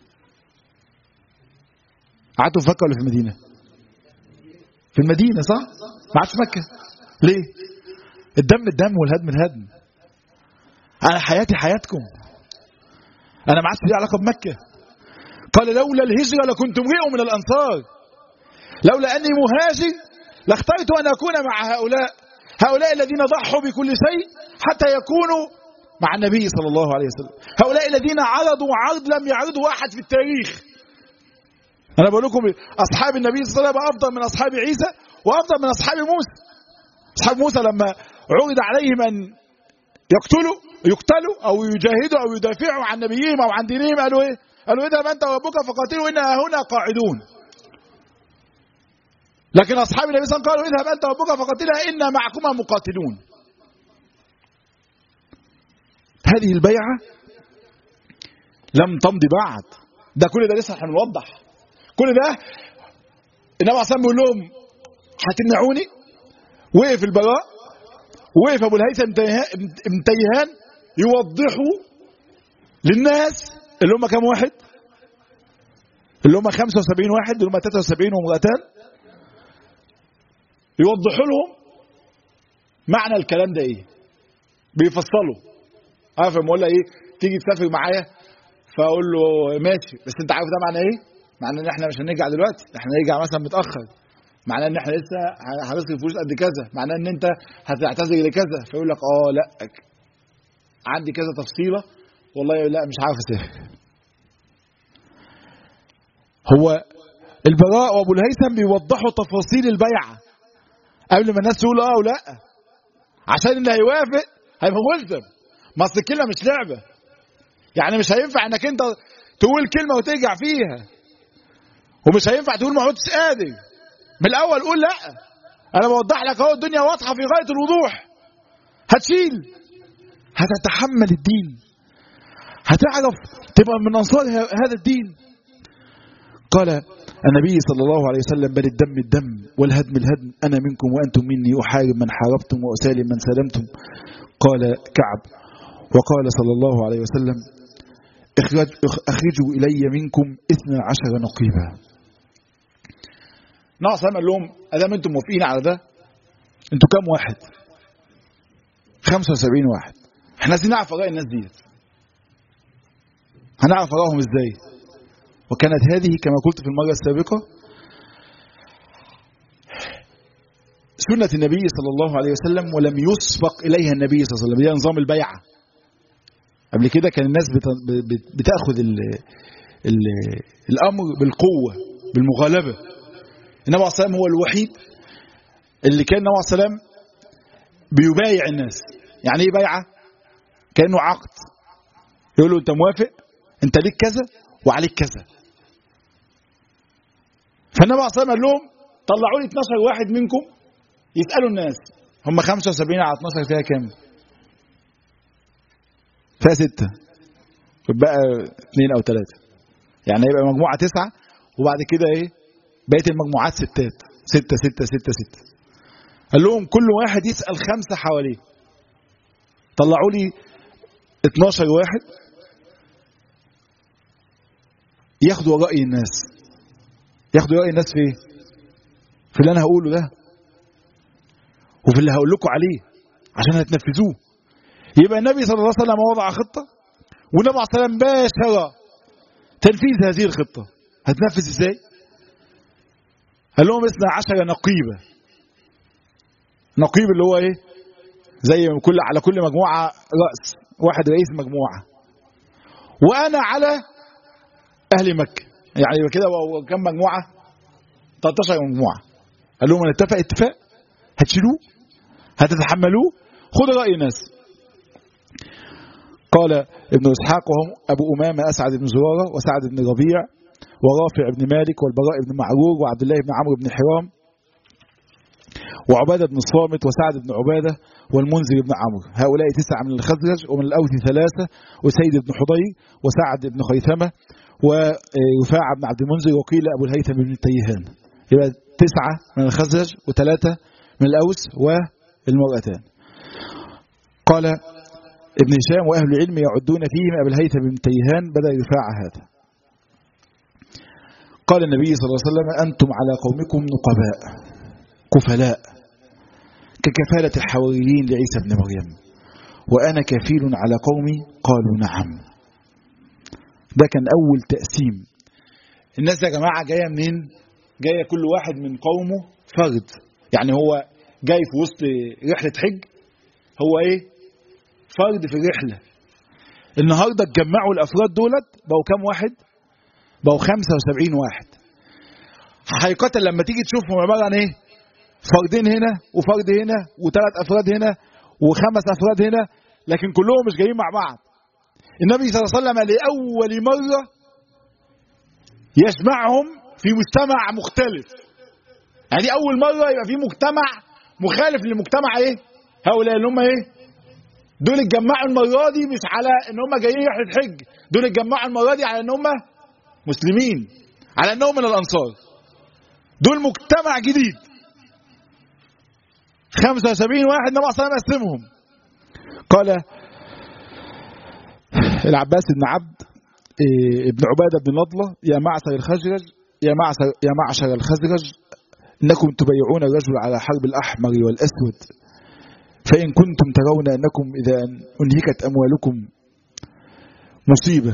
قعدوا في مكه ولا في المدينه؟ في المدينه صح؟ ما قعدش في مكه ليه؟ الدم الدم والهدم الهدم انا حياتي حياتكم انا ما عادش لي علاقه بمكه قال لولا الهجره لكنت امرئ من الانصار لولا اني مهاجر لاخترت ان اكون مع هؤلاء هؤلاء الذين ضحوا بكل شيء حتى يكونوا مع النبي صلى الله عليه وسلم هؤلاء الذين عرضوا عرض لم يعرضه احد في التاريخ انا بقول لكم اصحاب النبي صلى الله عليه وسلم افضل من اصحاب عيسى وافضل من اصحاب موسى اصحاب موسى لما عرض عليهم ان يقتلوا يقتلوا او يجاهدوا او يدافعوا عن نبيهم او عن دينهم قالوا ايه؟ قالوا اذهب انت وربك فقاتلوا انا هنا قاعدون لكن اصحاب النبي صلى الله عليه وسلم قالوا اذهب انت وربك فقاتلا انا معكما مقاتلون هذه البيعه لم تمضي بعد ده كل ده لسه احنا بنوضح كل ده النبي عليه الصلاه بيقول لهم هتمنعوني وقف البراء وقف ابو الهيثم ابن تيهان يوضحوا للناس اللي هم كام واحد اللي هم 75 واحد اللي هم 73 وامرأتان يوضحوا لهم معنى الكلام ده ايه بيفصلوا عارف لما اقول ايه تيجي تسافر معايا فاقول له ماشي بس انت عارف ده معنى ايه معنى ان احنا مش هنرجع دلوقتي احنا هنرجع مثلا متاخر معناه ان احنا لسه هنصرف فلوس قد كذا معناه ان انت هتعتذر لكذا فيقول لك اه لا عندي كذا تفصيله والله لا مش عارف اسافر هو البراء وابو الهيثم بيوضحوا تفاصيل البيعه قبل ما الناس تقول اه ولا عشان اللي هيوافق هيبقى ملزم ما اصل الكلمه مش لعبه يعني مش هينفع انك انت تقول كلمه وترجع فيها ومش هينفع تقول ما عدتش قادر من الاول قول لا انا بوضح لك اهو الدنيا واضحه في غايه الوضوح هتشيل هتتحمل الدين هتعرف تبقى من انصار هذا الدين قال النبي صلى الله عليه وسلم بل الدم الدم والهدم الهدم انا منكم وانتم مني احارب من حاربتم واسالم من سلمتم قال كعب وقال صلى الله عليه وسلم اخرج اخرجوا الي منكم اثنا عشر نقيبا ناقص قال لهم ادام انتم موافقين على ده انتوا كام واحد 75 واحد احنا عايزين نعرف اراء الناس ديت هنعرف ارائهم ازاي وكانت هذه كما قلت في المره السابقه سنة النبي صلى الله عليه وسلم ولم يسبق إليها النبي صلى الله عليه وسلم هي نظام البيعة قبل كده كان الناس بتاخذ ال ال الامر بالقوه بالمغالبه النبي عليه الصلاه هو الوحيد اللي كان النبي عليه الصلاه بيبايع الناس يعني ايه بيعه كانه عقد يقول له انت موافق انت ليك كذا وعليك كذا فالنبي عليه الصلاه قال لهم طلعوا لي 12 واحد منكم يسالوا الناس هم 75 على 12 فيها كام؟ فيها ستة بقى اثنين او ثلاثة يعني هيبقى مجموعة تسعة وبعد كده ايه بقية المجموعات ستات ستة ستة ستة ستة قال لهم كل واحد يسأل خمسة حواليه طلعوا لي 12 واحد ياخدوا رأي الناس ياخدوا رأي الناس في ايه؟ في اللي انا هقوله ده وفي اللي هقول لكم عليه عشان هتنفذوه يبقى النبي صلى الله عليه وسلم وضع خطة والنبي عليه الصلاة والسلام باشر تنفيذ هذه الخطة هتنفذ ازاي؟ قال لهم اثنا عشر نقيبة نقيب اللي هو ايه؟ زي كل على كل مجموعة رأس واحد رئيس مجموعة وأنا على أهل مكة يعني يبقى كده كم مجموعة؟ 13 مجموعة قال لهم نتفق اتفاق هتشيلوه هتتحملوه خدوا رأي الناس قال ابن إسحاق وهم أبو أمامة أسعد بن زرارة وسعد بن ربيع ورافع بن مالك والبراء بن معرور وعبد الله بن عمرو بن حرام وعبادة بن الصامت وسعد بن عبادة والمنذر بن عمرو هؤلاء تسعة من الخزرج ومن الأوس ثلاثة وسيد بن حضير وسعد بن خيثمة ويفاع بن عبد المنذر وقيل أبو الهيثم بن التيهان يبقى تسعة من الخزرج وثلاثة من الأوس والمرأتان قال ابن هشام وأهل العلم يعدون فيهم أبي الهيثم بن تيهان بدأ يفاع هذا قال النبي صلى الله عليه وسلم أنتم على قومكم نقباء كفلاء ككفالة الحواريين لعيسى بن مريم وأنا كفيل على قومي قالوا نعم ده كان أول تقسيم الناس يا جماعة جاية منين جاية كل واحد من قومه فرد يعني هو جاي في وسط رحلة حج هو ايه فرد في الرحلة النهاردة اتجمعوا الأفراد دولت بقوا كام واحد بقوا 75 واحد حقيقة لما تيجي تشوفهم عبارة عن ايه فردين هنا وفرد هنا وثلاث أفراد هنا وخمس أفراد هنا لكن كلهم مش جايين مع بعض النبي صلى الله عليه وسلم لأول مرة يجمعهم في مجتمع مختلف يعني دي أول مرة يبقى في مجتمع مخالف لمجتمع ايه هؤلاء اللي هم ايه دول اتجمعوا المرة دي مش على ان هم جايين رحلة حج دول اتجمعوا المرة دي على ان هم مسلمين على أنهم من الأنصار دول مجتمع جديد 75 واحد النبي صلى الله عليه وسلم قسمهم قال العباس بن عبد ابن عبادة بن نضلة يا معشر الخزرج يا معشر يا معشر الخزرج انكم تبيعون الرجل على حرب الاحمر والاسود فان كنتم ترون انكم اذا انهكت اموالكم مصيبه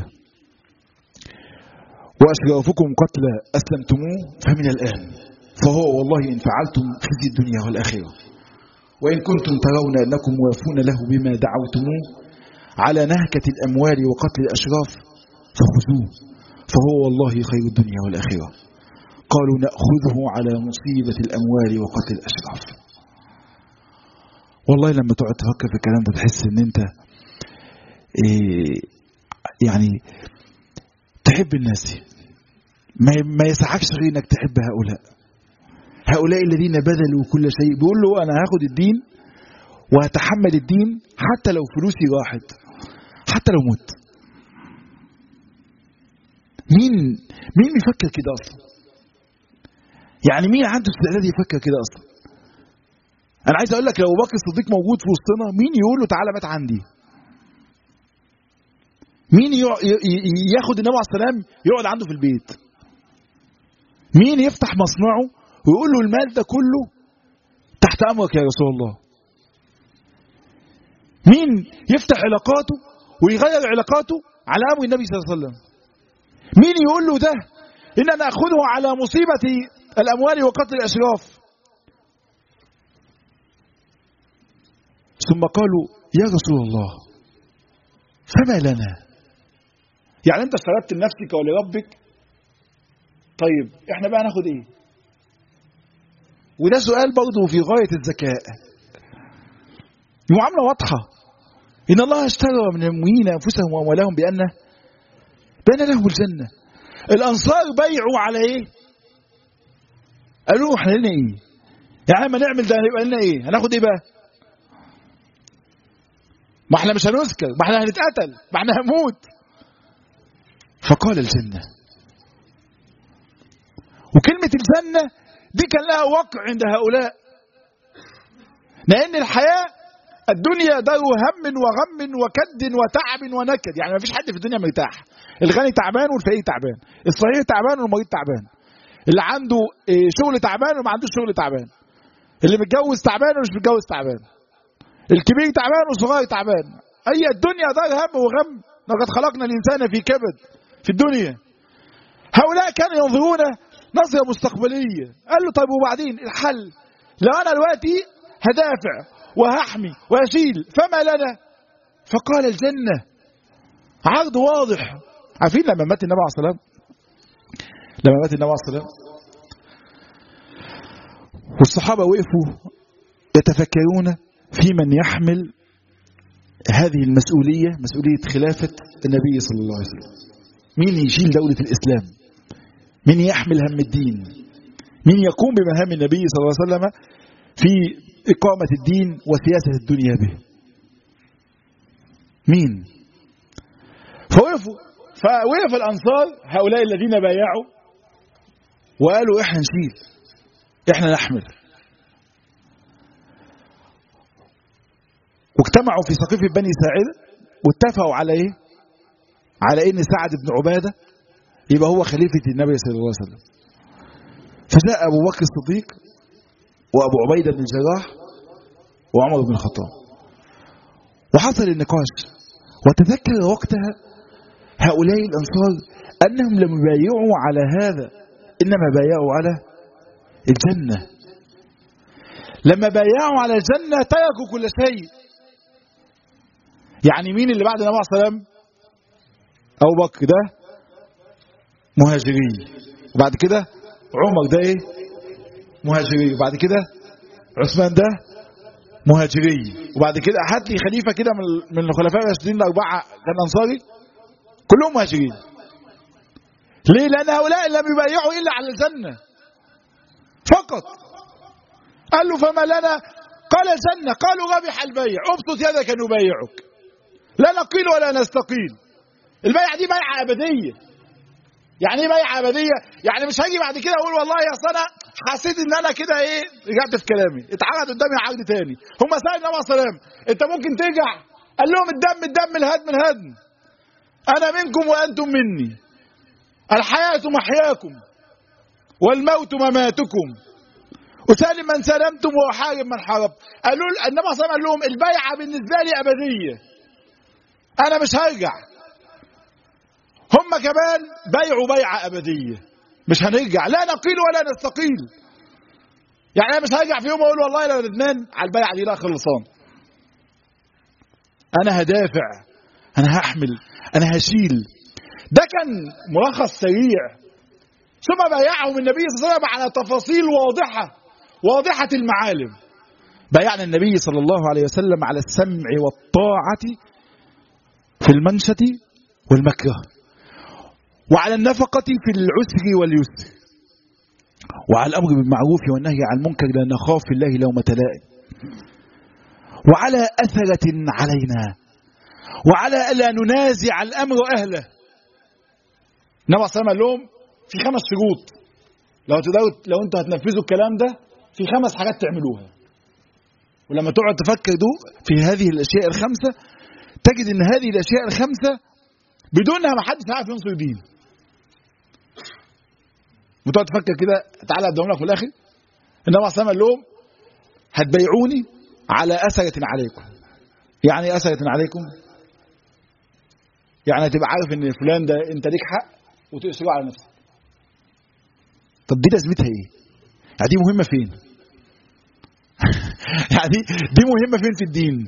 واشرافكم قتلى اسلمتموه فمن الان فهو والله ان فعلتم خزي الدنيا والاخره وان كنتم ترون انكم موافون له بما دعوتموه على نهكه الاموال وقتل الاشراف فخذوه فهو والله خير الدنيا والاخره قالوا نأخذه على مصيبة الأموال وقتل الأشراف والله لما تقعد تفكر في الكلام ده تحس ان انت إيه يعني تحب الناس ما ما يسعكش غير انك تحب هؤلاء هؤلاء الذين بذلوا كل شيء بيقول له انا هاخد الدين وهتحمل الدين حتى لو فلوسي راحت حتى لو مت مين مين بيفكر كده اصلا يعني مين عنده استعداد يفكر كده اصلا انا عايز اقول لك لو ابو بكر الصديق موجود في وسطنا مين يقول له تعالى بات عندي مين ياخد النبي عليه السلام يقعد عنده في البيت مين يفتح مصنعه ويقول له المال ده كله تحت امرك يا رسول الله مين يفتح علاقاته ويغير علاقاته على امر النبي صلى الله عليه وسلم مين يقول له ده ان انا اخذه على مصيبه الأموال وقتل الأشراف ثم قالوا يا رسول الله فما لنا يعني انت اشترطت لنفسك ولربك طيب احنا بقى ناخد ايه وده سؤال برضه في غاية الذكاء المعاملة واضحة إن الله اشترى من المؤمنين أنفسهم وأموالهم بأن بأن لهم الجنة الأنصار بيعوا على إيه؟ قالوا له احنا لنا ايه يعني ما نعمل ده هيبقى لنا ايه هناخد ايه بقى ما احنا مش هنذكر ما احنا هنتقتل ما احنا هنموت فقال الجنة وكلمة الجنة دي كان لها وقع عند هؤلاء لأن الحياة الدنيا دار هم وغم وكد وتعب ونكد يعني ما فيش حد في الدنيا مرتاح الغني تعبان والفقير تعبان الصغير تعبان والمريض تعبان اللي عنده شغل تعبان وما عندوش شغل تعبان اللي متجوز تعبان ومش متجوز تعبان الكبير تعبان والصغير تعبان اي الدنيا دار هم وغم لقد خلقنا الانسان في كبد في الدنيا هؤلاء كانوا ينظرون نظرة مستقبلية قال له طيب وبعدين الحل لو انا دلوقتي هدافع وهحمي واشيل فما لنا فقال الجنة عرض واضح عارفين لما مات النبي عليه الصلاة والسلام لما مات النبي عليه الصلاة والسلام والصحابة وقفوا يتفكرون في من يحمل هذه المسؤولية مسؤولية خلافة النبي صلى الله عليه وسلم مين يشيل دولة الإسلام مين يحمل هم الدين مين يقوم بمهام النبي صلى الله عليه وسلم في إقامة الدين وسياسة الدنيا به مين فوقفوا فوقف الأنصار هؤلاء الذين بايعوا وقالوا احنا نشيل احنا نحمل واجتمعوا في سقيفة بني ساعدة واتفقوا على ايه على ان سعد بن عبادة يبقى هو خليفة النبي صلى الله عليه وسلم فجاء ابو بكر الصديق وابو عبيدة بن الجراح وعمر بن الخطاب وحصل النقاش وتذكر وقتها هؤلاء الانصار انهم لم يبايعوا على هذا انما بايعوا على الجنة لما بايعوا على الجنة تركوا كل شيء يعني مين اللي بعد النبي عليه الصلاة والسلام أبو بكر ده مهاجرين وبعد كده عمر ده ايه مهاجري وبعد كده عثمان ده مهاجري وبعد كده هات لي خليفه كده من من الخلفاء الراشدين الاربعه كان انصاري كلهم مهاجرين ليه لان هؤلاء لم يبايعوا الا على الجنه فقط قال له فما لنا قال الجنه قالوا ربح البيع ابسط يدك نبايعك لا نقيل ولا نستقيل البيعه دي بيعه ابديه يعني ايه بيعه ابديه يعني مش هاجي بعد كده اقول والله يا انا حسيت ان انا كده ايه رجعت في كلامي اتعرض قدامي عرض تاني هم سالوا النبي عليه السلام انت ممكن ترجع قال لهم الدم الدم الهدم الهدم انا منكم وانتم مني الحياه محياكم والموت مماتكم وسالم من سلمتم وحارب من حارب قالوا النبي صلى الله عليه وسلم قال لهم البيعه بالنسبه لي ابديه انا مش هرجع هم كمان بيعوا بيعه ابديه مش هنرجع لا نقيل ولا نستقيل يعني انا مش هرجع في يوم اقول والله لو ندمان على البيعه دي لا خلصان انا هدافع انا هحمل انا هشيل ده كان ملخص سريع ثم بايعهم النبي صلى الله عليه وسلم على تفاصيل واضحه واضحه المعالم بايعنا النبي صلى الله عليه وسلم على السمع والطاعه في المنشة والمكره وعلى النفقة في العسر واليسر وعلى الأمر بالمعروف والنهي عن المنكر لا نخاف في الله لومة لائم وعلى أثرة علينا وعلى ألا ننازع الأمر أهله النبي صلى الله عليه لهم في خمس شروط لو تقدروا لو انتوا هتنفذوا الكلام ده في خمس حاجات تعملوها ولما تقعد تفكر دو في هذه الاشياء الخمسه تجد ان هذه الاشياء الخمسه بدونها ما حدش عارف ينصر دين وتقعد تفكر كده تعالى ادهم لك في الاخر النبي صلى الله عليه وسلم لهم هتبيعوني على اثره عليكم يعني ايه اثره عليكم يعني هتبقى عارف ان فلان ده انت ليك حق وتأسره على نفسك طب دي لازمتها ايه يعني دي مهمه فين يعني دي مهمه فين في الدين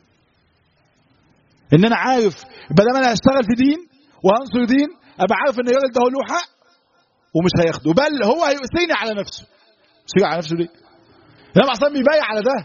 ان انا عارف بدل ما انا هشتغل في دين وهنصر دين ابقى عارف ان الراجل ده هو له حق ومش هياخده بل هو هيؤثرني على نفسه يؤثرني على نفسه ليه؟ لما اصلا بيبايع على ده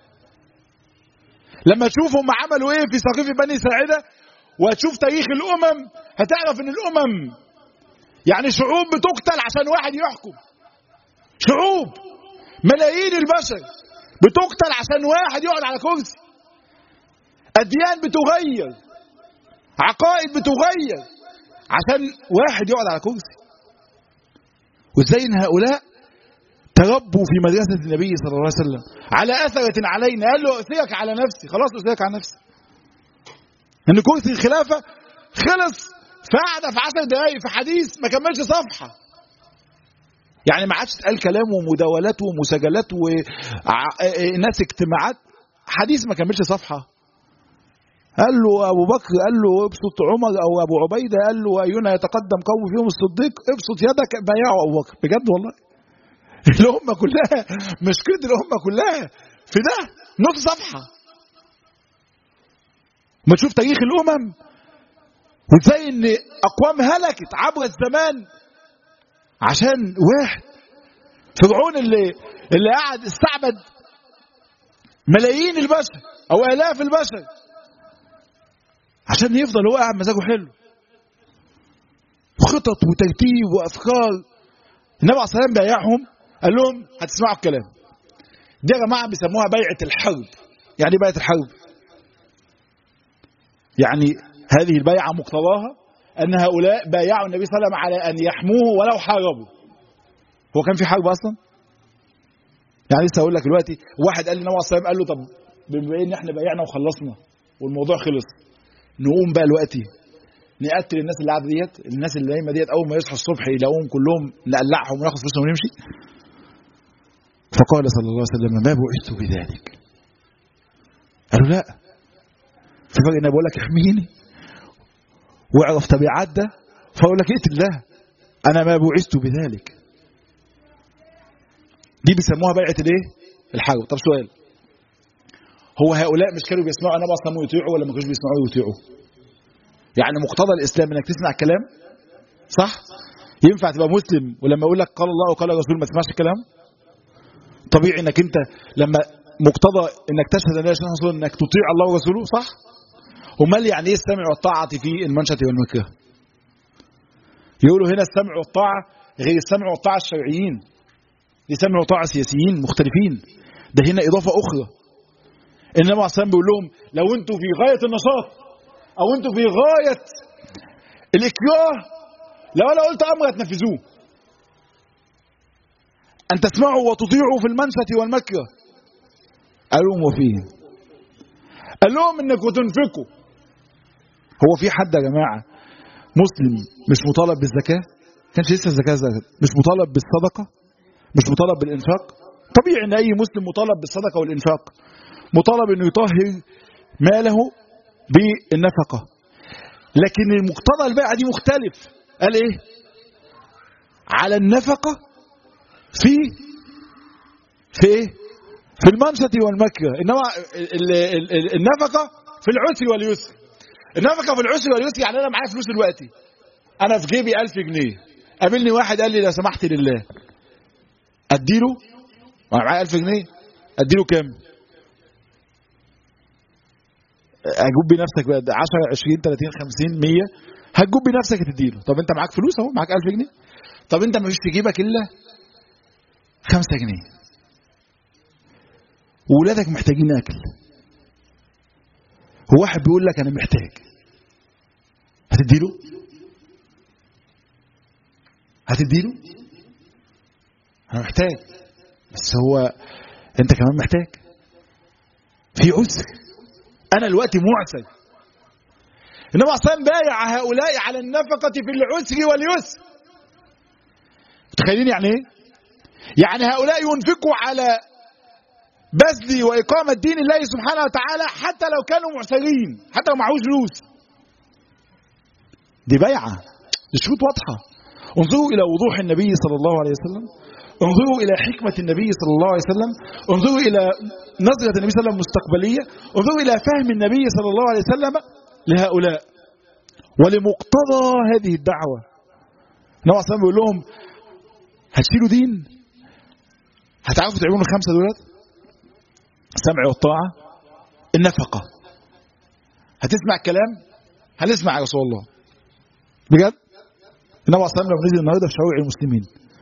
لما تشوف هم عملوا ايه في سقيف بني ساعده وتشوف تاريخ الامم هتعرف ان الامم يعني شعوب بتقتل عشان واحد يحكم شعوب ملايين البشر بتقتل عشان واحد يقعد على كرسي أديان بتغير عقائد بتغير عشان واحد يقعد على كرسي وازاي ان هؤلاء تربوا في مدرسة النبي صلى الله عليه وسلم على أثرة علينا قال له أؤثرك على نفسي خلاص أؤثرك على نفسي إن كرسي الخلافة خلص في قعدة في عشر دقايق في حديث ما كملش صفحة يعني ما عادش اتقال كلام ومداولات ومساجلات وناس اجتماعات حديث ما كملش صفحة قال له ابو بكر قال له ابسط عمر او ابو عبيده قال له اينا يتقدم قوم فيهم الصديق ابسط يدك بايعوا ابو بكر بجد والله الامه كلها مش كده الامه كلها في ده نص صفحه ما تشوف تاريخ الامم وازاي ان اقوام هلكت عبر الزمان عشان واحد فرعون اللي اللي قعد استعبد ملايين البشر او الاف البشر عشان يفضل هو قاعد مزاجه حلو خطط وترتيب وافكار النبي عليه الصلاه والسلام بايعهم قال لهم هتسمعوا الكلام دي يا جماعه بيسموها بيعه الحرب يعني ايه بيعه الحرب يعني هذه البيعه مقتضاها ان هؤلاء بايعوا النبي صلى الله عليه وسلم على ان يحموه ولو حاربوا هو كان في حرب اصلا يعني لسه هقول لك دلوقتي واحد قال للنبي عليه الصلاه والسلام قال له طب بما ان احنا بايعنا وخلصنا والموضوع خلص نقوم بقى دلوقتي نقتل الناس اللي قاعده ديت الناس اللي نايمه ديت اول ما يصحوا الصبح يلاقوهم كلهم نقلعهم وناخد فلوسهم ونمشي فقال صلى الله عليه وسلم ما بعثت بذلك قالوا لا في فرق انا بقول لك احميني واعرف تبعات ده فاقول لك اقتل ده انا ما بعثت بذلك دي بيسموها بيعه الايه الحرب طب سؤال هو هؤلاء مش كانوا بيسمعوا النبي اصلا ويطيعوا ولا ما كانوش بيسمعوا ويطيعوا يعني مقتضى الاسلام انك تسمع الكلام صح ينفع تبقى مسلم ولما يقول لك قال الله وقال الرسول ما تسمعش الكلام طبيعي انك انت لما مقتضى انك تشهد ان لا اله الا انك تطيع الله ورسوله صح امال يعني ايه السمع والطاعه في المنشة والمكره يقولوا هنا السمع والطاعه غير السمع والطاعه الشرعيين دي سمع وطاعه سياسيين مختلفين ده هنا اضافه اخرى النبي عليه الصلاه بيقول لهم لو انتوا في غايه النشاط او انتوا في غايه الاكراه لو انا قلت امر هتنفذوه ان تسمعوا وتطيعوا في المنشة والمكره قالوا وفيه قال لهم انكم تنفقوا هو في حد يا جماعه مسلم مش مطالب بالزكاه كانش لسه الزكاه زكاة مش مطالب بالصدقه مش مطالب بالانفاق طبيعي ان اي مسلم مطالب بالصدقه والانفاق مطالب انه يطهر ماله بالنفقه لكن المقتضى البيعه دي مختلف قال ايه على النفقه في في ايه في المنشة والمكره انما ال- ال- ال- النفقه في العسر واليسر النفقه في العسر واليسر يعني انا معايا فلوس دلوقتي انا في جيبي 1000 جنيه قابلني واحد قال لي لو سمحت لله اديله وانا معايا 1000 جنيه اديله كام هتجوب بنفسك بقى 10 20 30 50 100 هتجوب بنفسك تديله طب انت معاك فلوس اهو معاك 1000 جنيه طب انت ما فيش في جيبك الا 5 جنيه وولادك محتاجين اكل هو واحد بيقول لك انا محتاج هتديله هتديله انا محتاج بس هو انت كمان محتاج في عسر انا دلوقتي معسر انما اصلا بايع هؤلاء على النفقه في العسر واليسر متخيلين يعني ايه يعني هؤلاء ينفقوا على بذل وإقامة دين الله سبحانه وتعالى حتى لو كانوا معسرين حتى لو معهوش فلوس دي بيعة الشروط واضحة انظروا إلى وضوح النبي صلى الله عليه وسلم انظروا إلى حكمة النبي صلى الله عليه وسلم انظروا إلى نظرة النبي صلى الله عليه وسلم مستقبلية انظروا إلى فهم النبي صلى الله عليه وسلم لهؤلاء ولمقتضى هذه الدعوة النبي صلى الله عليه وسلم بيقول لهم هتشيلوا دين هتعرفوا تعملوا الخمسة دولت السمع والطاعة النفقة هتسمع الكلام هنسمع يا رسول الله بجد النبي صلى الله عليه وسلم لما نزل النهارده في شوارع المسلمين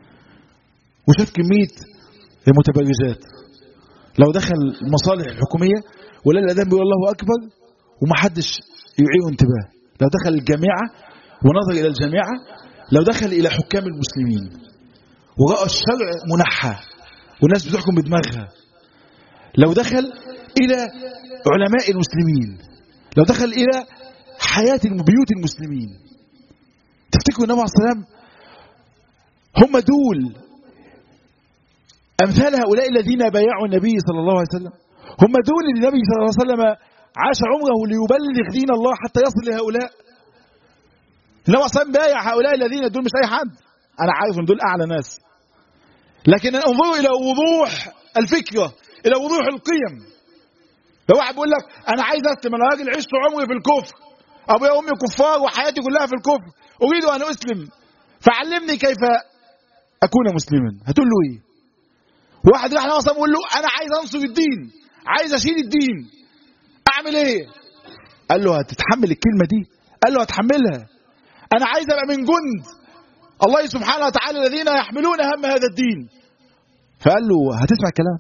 وشاف كمية المتبرجات لو دخل المصالح الحكومية ولا الأذان بيقول الله أكبر ومحدش يعيه انتباه لو دخل الجامعة ونظر إلى الجامعة لو دخل إلى حكام المسلمين ورأى الشرع منحى والناس بتحكم بدماغها لو دخل إلى علماء المسلمين لو دخل إلى حياة بيوت المسلمين تفتكروا النبي عليه الصلاة والسلام هم دول أمثال هؤلاء الذين بايعوا النبي صلى الله عليه وسلم هم دول اللي النبي صلى الله عليه وسلم عاش عمره ليبلغ دين الله حتى يصل لهؤلاء النبي صلى الله عليه وسلم بايع هؤلاء الذين دول مش أي حد أنا عارف إن دول أعلى ناس لكن انظروا إلى وضوح الفكرة إلى وضوح القيم لو واحد بيقول لك أنا عايز أسلم أنا راجل عشت عمري في الكفر أبويا وأمي كفار وحياتي كلها في الكفر أريد أن أسلم فعلمني كيف أكون مسلما هتقول له إيه واحد راح اصلا بيقول له انا عايز انصر الدين عايز اشيل الدين اعمل ايه قال له هتتحمل الكلمه دي قال له هتحملها انا عايز ابقى من جند الله سبحانه وتعالى الذين يحملون هم هذا الدين فقال له هتسمع الكلام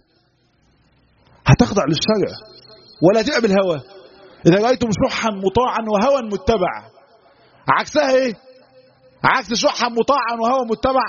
هتخضع للشرع ولا تبقى بالهوى اذا رايتم شحا مطاعا وهوى متبع عكسها ايه عكس شحا مطاعا وهوى متبع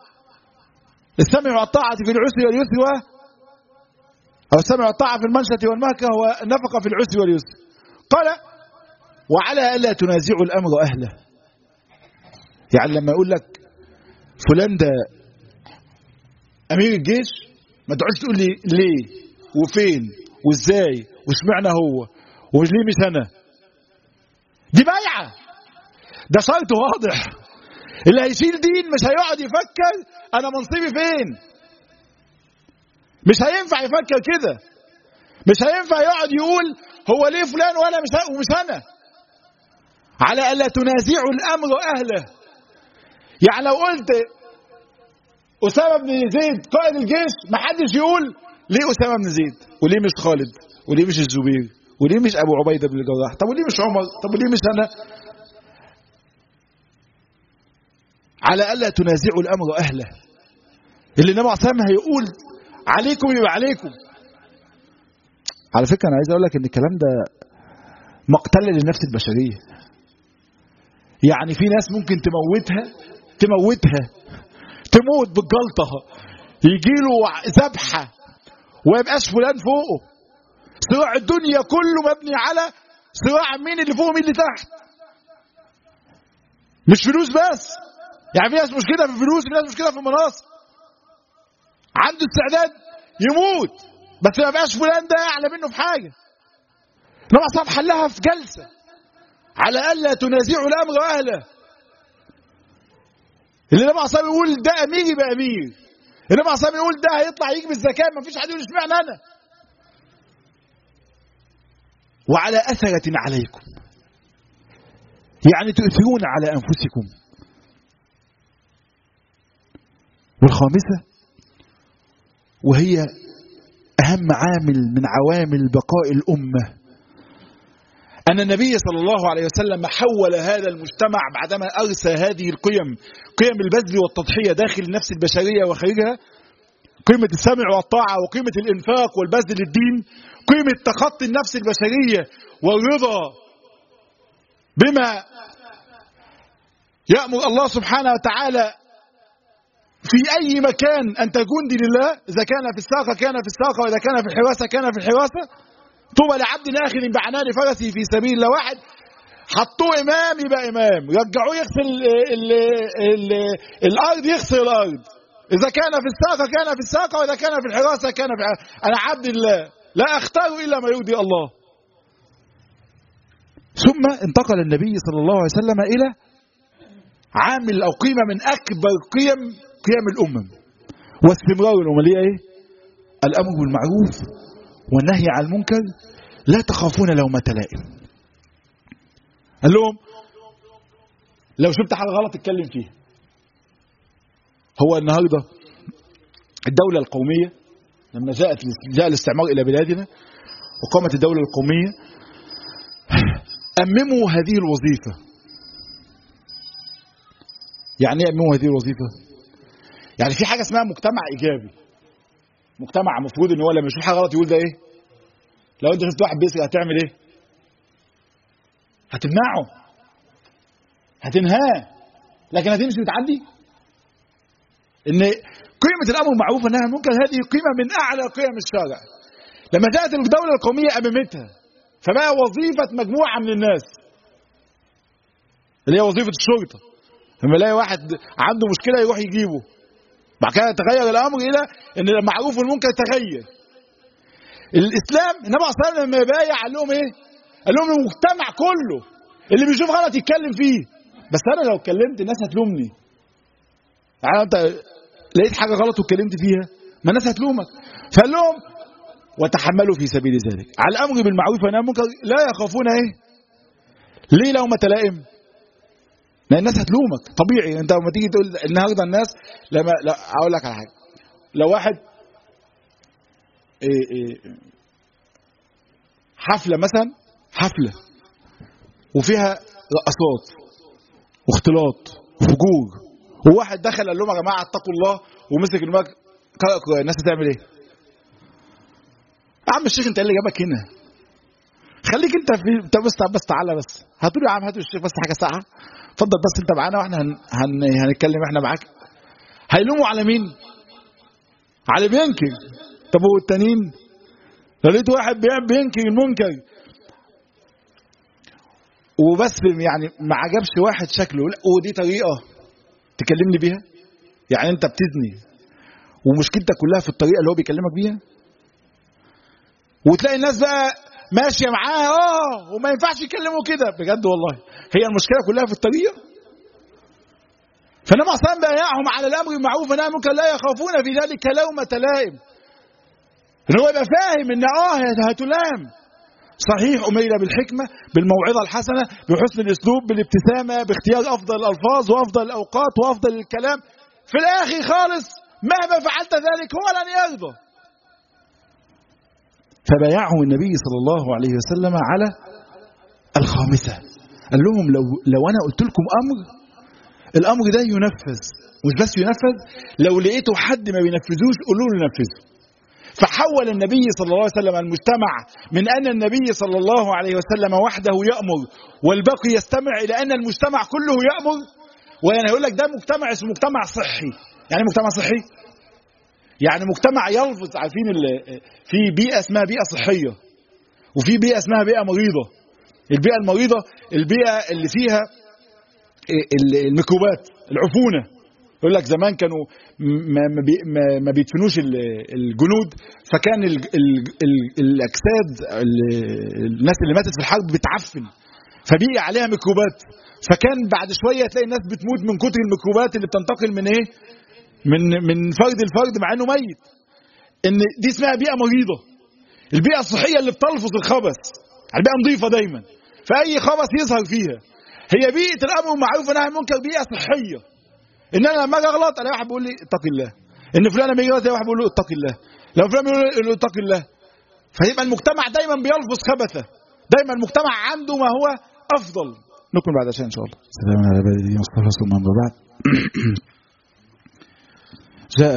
السمع والطاعة في العسر واليسر و أو السمع والطاعة في المنشة والمهكة والنفقة في العسر واليسر قال وعلى ألا تنازعوا الأمر أهله يعني لما يقول لك فلان ده أمير الجيش ما تقعدش تقول لي ليه وفين وازاي واشمعنى هو ومش ليه مش أنا دي بيعة ده شرط واضح اللي هيشيل دين مش هيقعد يفكر انا منصبي فين مش هينفع يفكر كده مش هينفع يقعد يقول هو ليه فلان وانا مش ومش انا على الا تنازعوا الامر اهله يعني لو قلت اسامه بن زيد قائد الجيش ما حدش يقول ليه اسامه بن زيد وليه مش خالد وليه مش الزبير وليه مش ابو عبيده بن الجراح طب وليه مش عمر طب وليه مش انا على ألا تنازعوا الأمر أهله اللي النبي عليه الصلاة هيقول عليكم يبقى عليكم على فكرة أنا عايز أقول لك إن الكلام ده مقتل للنفس البشرية يعني في ناس ممكن تموتها تموتها تموت بالجلطة يجي له ذبحة وما يبقاش فلان فوقه صراع الدنيا كله مبني على صراع مين اللي فوق مين اللي تحت مش فلوس بس يعني في ناس مش كده في الفلوس في ناس مش كده في المناصب عنده استعداد يموت بس ما بقاش فلان ده اعلى منه في حاجه انما صاحب حلها في جلسه على الا تنازعوا الامر اهله اللي النبي صلى يقول ده امير يبقى امير النبي صلى يقول ده هيطلع يجيب الزكاه ما فيش حد يقول اشمعنى انا وعلى اثره عليكم يعني تؤثرون على انفسكم والخامسه وهي أهم عامل من عوامل بقاء الأمة أن النبي صلى الله عليه وسلم حول هذا المجتمع بعدما أرسى هذه القيم قيم البذل والتضحية داخل النفس البشرية وخارجها قيمة السمع والطاعة وقيمة الإنفاق والبذل للدين قيمة تخطي النفس البشرية والرضا بما يأمر الله سبحانه وتعالى في أي مكان أن تكون دي لله إذا كان في الساقة كان في الساقة وإذا كان في الحراسة كان في الحراسة طوبى لعبد آخر بعنان فرسه في سبيل الله واحد حطوه إمام يبقى إمام رجعوه يغسل ال ال ال الأرض يغسل الأرض إذا كان في الساقة كان في الساقة وإذا كان في الحراسة كان في الحراسة. أنا عبد الله لا أختار إلا ما يرضي الله ثم انتقل النبي صلى الله عليه وسلم إلى عامل أو قيمة من أكبر قيم قيم الأمم واستمرار الأمم اللي هي إيه؟ الأمر بالمعروف والنهي عن المنكر لا تخافون لومة لائم قال لهم لو شفت حاجة غلط اتكلم فيها هو النهاردة الدولة القومية لما جاءت جاء الاستعمار إلى بلادنا وقامت الدولة القومية أمموا هذه الوظيفة يعني ايه أمموا هذه الوظيفة يعني في حاجه اسمها مجتمع ايجابي مجتمع المفروض ان هو لما يشوف حاجه غلط يقول ده ايه لو انت شفت واحد بيسرق هتعمل ايه هتمنعه هتنهاه لكن هتمشي وتعدي ان قيمه الامر المعروف والنهي عن المنكر هذه قيمه من اعلى قيم الشرع لما جاءت الدوله القوميه اممتها فبقى وظيفه مجموعه من الناس اللي هي وظيفه الشرطه لما يلاقي واحد عنده مشكله يروح يجيبه بعد كده تغير الامر الى ان المعروف والمنكر تغير الاسلام النبي صلى الله عليه وسلم لما يبايع قال لهم ايه؟ قال لهم المجتمع كله اللي بيشوف غلط يتكلم فيه بس انا لو اتكلمت الناس هتلومني يعني انت لقيت حاجه غلط واتكلمت فيها ما الناس هتلومك فقال لهم وتحملوا في سبيل ذلك على الامر بالمعروف والنهي عن المنكر لا يخافون ايه؟ ليه لومة لائم؟ لان الناس هتلومك طبيعي انت لما تيجي تقول النهارده الناس لما لا اقول لك على حاجه لو واحد إيه إيه حفله مثلا حفله وفيها رقصات واختلاط وفجور وواحد دخل قال لهم يا جماعه اتقوا الله ومسك المايك قرأ الناس هتعمل ايه؟ يا عم الشيخ انت اللي جابك هنا خليك انت في انت بس بس تعالى بس هاتوا يا عم هاتوا الشيخ بس حاجه ساعه اتفضل بس انت معانا واحنا هن... هن... هنتكلم احنا معاك هيلوموا على مين على بينكر طب والتانيين لو لقيت واحد بينكر المنكر وبس يعني ما عجبش واحد شكله لا ودي طريقه تكلمني بيها يعني انت بتزني ومشكلتك كلها في الطريقه اللي هو بيكلمك بيها وتلاقي الناس بقى ماشيه معاه اه وما ينفعش يكلموا كده بجد والله هي المشكله كلها في الطريقه فانما اصلا بايعهم على الامر بالمعروف والنهي عن المنكر لا يخافون في ذلك لومه لائم ان هو يبقى فاهم ان اه هتلام صحيح أمير بالحكمة بالموعظة الحسنة بحسن الأسلوب بالابتسامة باختيار أفضل الألفاظ وأفضل الأوقات وأفضل الكلام في الآخر خالص مهما فعلت ذلك هو لن يرضى فبايعه النبي صلى الله عليه وسلم على الخامسة قال لهم لو, لو أنا قلت لكم أمر الأمر ده ينفذ مش بس ينفذ لو لقيتوا حد ما بينفذوش قولوا له نفذه فحول النبي صلى الله عليه وسلم المجتمع من أن النبي صلى الله عليه وسلم وحده يأمر والباقي يستمع إلى أن المجتمع كله يأمر وأنا يقول لك ده مجتمع اسمه مجتمع صحي يعني مجتمع صحي يعني مجتمع يلفظ عارفين في بيئة اسمها بيئة صحية وفي بيئة اسمها بيئة مريضة البيئة المريضة البيئة اللي فيها الميكروبات العفونة يقول لك زمان كانوا ما, ما, ما بيدفنوش الجنود فكان ال ال ال الاجساد الناس اللي ماتت في الحرب بتعفن فبيئة عليها ميكروبات فكان بعد شويه تلاقي الناس بتموت من كتر الميكروبات اللي بتنتقل من ايه؟ من من فرد لفرد مع انه ميت. ان دي اسمها بيئه مريضه. البيئه الصحيه اللي بتلفظ الخبث. البيئه نظيفه دايما. فاي خبث يظهر فيها. هي بيئه الامر والمعروف والنهي المنكر بيئه صحيه. ان انا لما اجي اغلط الاقي واحد بيقول لي اتق الله. ان فلان لما يجي الاقي واحد بيقول له اتق الله. لو فلان بيقول له اتق الله. فيبقى المجتمع دايما بيلفظ خبثه. دايما المجتمع عنده ما هو افضل نكمل بعد عشان ان شاء الله سلام على عباد الدين مصطفى ثم اما بعد جاء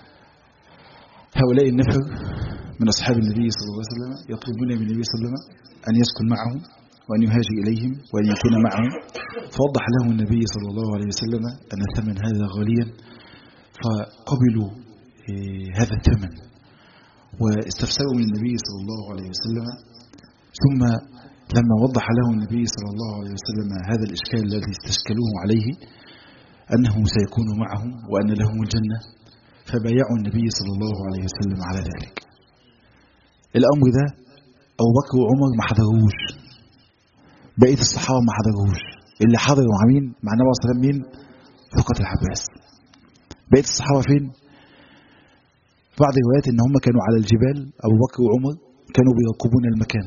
هؤلاء النفر من اصحاب النبي صلى الله عليه وسلم يطلبون من النبي صلى الله عليه وسلم ان يسكن معهم وان يهاجر اليهم وان يكون معهم فوضح لهم النبي صلى الله عليه وسلم ان الثمن هذا غاليا فقبلوا هذا الثمن واستفسروا من النبي صلى الله عليه وسلم ثم لما وضح له النبي صلى الله عليه وسلم هذا الإشكال الذي استشكلوه عليه أنه سيكون معهم وأن لهم الجنة فبايعوا النبي صلى الله عليه وسلم على ذلك الأمر ده أبو بكر وعمر ما حضروش بقية الصحابة ما حضروش اللي حضروا مع مين؟ مع النبي صلى الله عليه وسلم مين؟ فقط العباس بقية الصحابة فين؟ بعض الروايات ان هم كانوا على الجبال ابو بكر وعمر كانوا بيرقبون المكان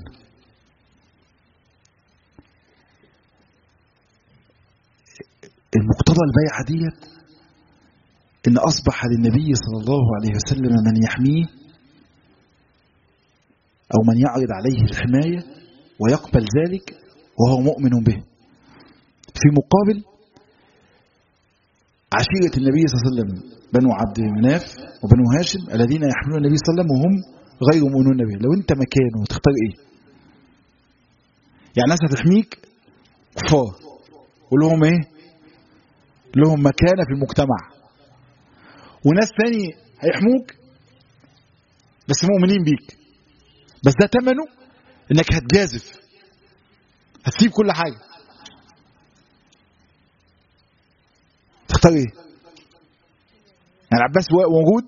المقتضى البيعة ديت ان اصبح للنبي صلى الله عليه وسلم من يحميه او من يعرض عليه الحماية ويقبل ذلك وهو مؤمن به في مقابل عشيرة النبي صلى الله عليه وسلم بنو عبد مناف وبنو هاشم الذين يحملون النبي صلى الله عليه وسلم وهم غير مؤمنون به لو انت مكانه تختار ايه يعني ناس هتحميك كفار ولهم ايه لهم مكانة في المجتمع وناس تاني هيحموك بس مؤمنين بيك بس ده ثمنه انك هتجازف هتسيب كل حاجة تختار ايه يعني عباس موجود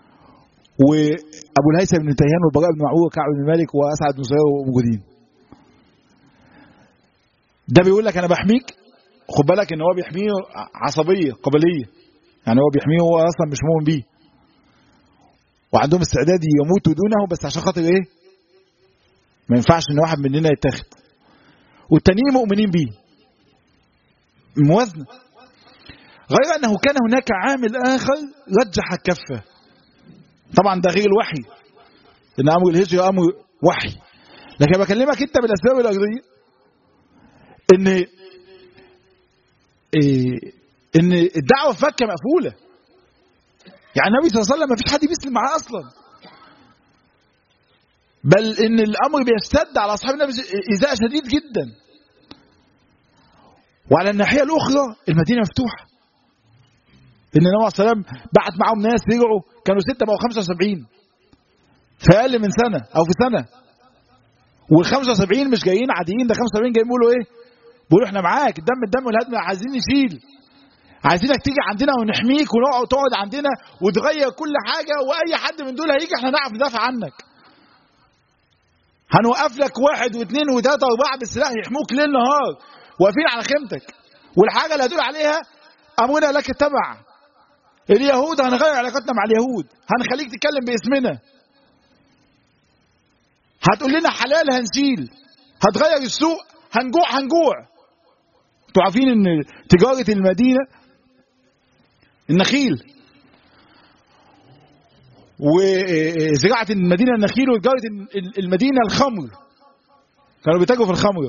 وابو الهيثم بن تيهان والبراء بن معروف وكعب بن مالك واسعد بن سرير موجودين ده بيقول لك انا بحميك خد بالك ان هو بيحميه عصبيه قبليه يعني هو بيحميه هو اصلا مش مؤمن بيه وعندهم استعداد يموتوا دونه بس عشان خاطر ايه ما ينفعش ان واحد مننا يتاخد والتانيين مؤمنين بيه موازنه غير انه كان هناك عامل اخر رجح الكفه طبعا ده غير الوحي ان امر الهجره امر وحي لكن بكلمك انت بالاسباب الارضيه ان إيه ان الدعوه في مكه مقفوله يعني النبي صلى الله عليه وسلم ما فيش حد بيسلم معاه اصلا بل ان الامر بيشتد على اصحاب النبي ايذاء شديد جدا وعلى الناحيه الاخرى المدينه مفتوحه ان النبي صلى الله عليه وسلم بعت معاهم ناس رجعوا كانوا ستة بقوا 75 في اقل من سنه او في سنه وال 75 مش جايين عاديين ده 75 جايين بيقولوا ايه؟ بيقولوا احنا معاك الدم الدم والهدم عايزين نشيل عايزينك تيجي عندنا ونحميك ونقعد تقعد عندنا وتغير كل حاجه واي حد من دول هيجي احنا نعرف ندافع عنك هنوقف لك واحد واثنين وثلاثه واربعه بالسلاح يحموك ليل نهار واقفين على خيمتك والحاجه اللي هتقول عليها امرنا لك التبع اليهود هنغير علاقتنا مع اليهود هنخليك تتكلم باسمنا هتقول لنا حلال هنشيل هتغير السوق هنجوع هنجوع انتوا عارفين ان تجاره المدينه النخيل وزراعه المدينه النخيل وتجاره المدينه الخمر كانوا بيتاجروا في الخمر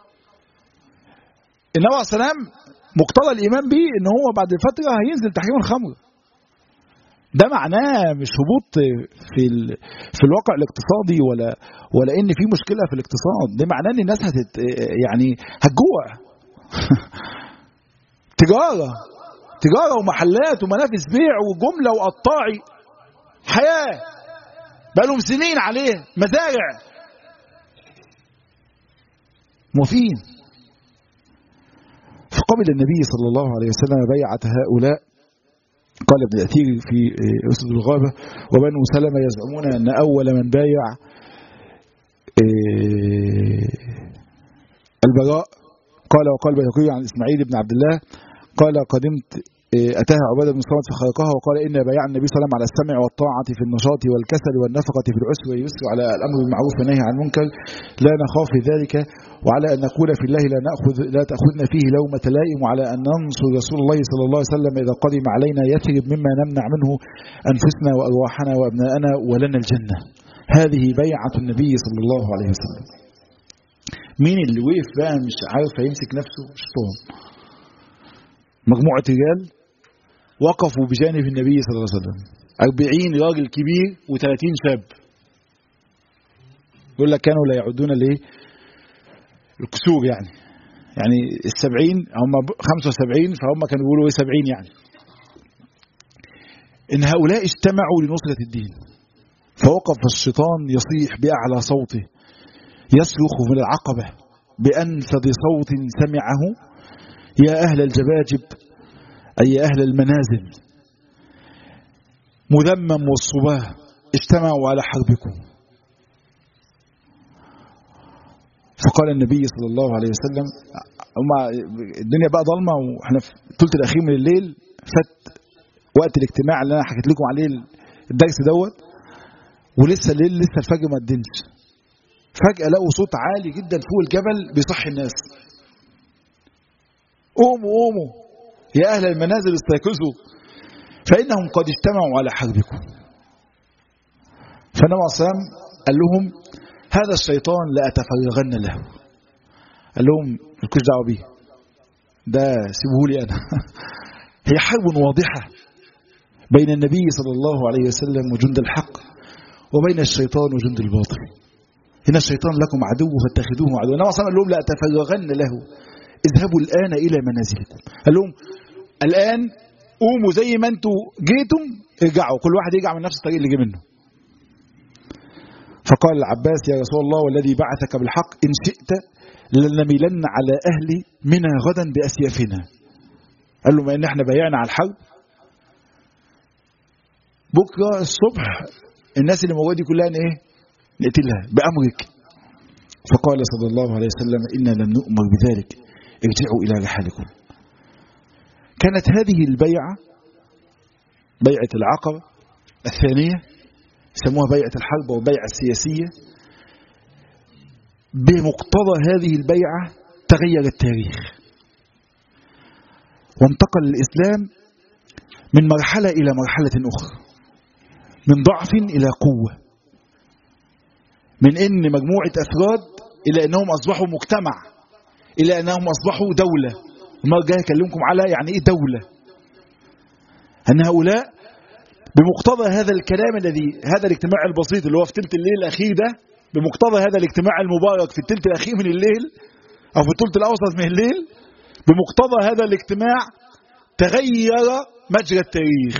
النبي عليه السلام مقتضى الايمان به ان هو بعد فتره هينزل تحريم الخمر ده معناه مش هبوط في ال... في الواقع الاقتصادي ولا ولا ان في مشكله في الاقتصاد ده معناه ان الناس هتت يعني هتجوع تجاره تجاره ومحلات ومنافس بيع وجمله وقطاعي حياه بقالهم سنين عليه مزارع موافقين فقبل النبي صلى الله عليه وسلم بيعة هؤلاء قال ابن الأثير في أسد الغابة وبنو سلمة يزعمون أن أول من بايع البراء قال وقال بيهقي عن إسماعيل بن عبد الله قال قدمت أتاها عبادة بن صامت فخرقها وقال إن بايع النبي صلى الله عليه وسلم على السمع والطاعة في النشاط والكسل والنفقة في العسر واليسر على الأمر بالمعروف والنهي عن المنكر لا نخاف في ذلك وعلى أن نقول في الله لا نأخذ لا تأخذنا فيه لومة لائم وعلى أن ننصر رسول الله صلى الله عليه وسلم إذا قدم علينا يثرب مما نمنع منه أنفسنا وأرواحنا وأبناءنا ولنا الجنة هذه بيعة النبي صلى الله عليه وسلم مين اللي وقف بقى مش عارف يمسك نفسه شيطان مجموعة رجال وقفوا بجانب النبي صلى الله عليه وسلم أربعين راجل كبير وثلاثين شاب يقول لك كانوا لا يعدون الايه الكسور يعني يعني السبعين هم خمسة وسبعين فهم كانوا بيقولوا ايه سبعين يعني ان هؤلاء اجتمعوا لنصرة الدين فوقف الشيطان يصيح بأعلى صوته يصرخ من العقبة بأنفذ صوت سمعه يا أهل الجباجب أي أهل المنازل مذمم والصباه اجتمعوا على حربكم فقال النبي صلى الله عليه وسلم هما الدنيا بقى ضلمة واحنا في الثلث الأخير من الليل فات وقت الاجتماع اللي أنا حكيت لكم عليه الدرس دوت ولسه الليل لسه الفجر ما ادنش فجأة لقوا صوت عالي جدا فوق الجبل بيصحي الناس قوموا قوموا يا أهل المنازل استيقظوا فإنهم قد اجتمعوا على حربكم فالنبي عليه الصلاة قال لهم هذا الشيطان لأتفرغن له قال لهم مالكوش دعوه بيه ده سيبوه لي أنا هي حرب واضحة بين النبي صلى الله عليه وسلم وجند الحق وبين الشيطان وجند الباطل هنا الشيطان لكم عدو فاتخذوه عدوا النبي صلى الله عليه وسلم قال لهم لأتفرغن له اذهبوا الآن إلى منازلكم قال لهم الآن قوموا زي ما انتوا جيتم ارجعوا كل واحد يرجع من نفس الطريق اللي جه منه فقال العباس يا رسول الله والذي بعثك بالحق إن شئت لنميلن على أهل منى غدا بأسيافنا قال له ما إن احنا بايعنا على الحرب بكرة الصبح الناس اللي موجودة دي كلها ايه نقتلها بأمرك فقال صلى الله عليه وسلم إنا لم نؤمر بذلك ارجعوا إلى رحالكم كانت هذه البيعة بيعة العقبة الثانية سموها بيعة الحرب والبيعة السياسية بمقتضى هذه البيعة تغير التاريخ وانتقل الإسلام من مرحلة إلى مرحلة أخرى من ضعف إلى قوة من إن مجموعة أفراد إلى أنهم أصبحوا مجتمع إلى أنهم أصبحوا دولة المرة الجاية أكلمكم على يعني إيه دولة أن هؤلاء بمقتضى هذا الكلام الذي هذا الاجتماع البسيط اللي هو في تلت الليل الأخير ده بمقتضى هذا الاجتماع المبارك في التلت الأخير من الليل أو في الثلث الأوسط من الليل بمقتضى هذا الاجتماع تغير مجرى التاريخ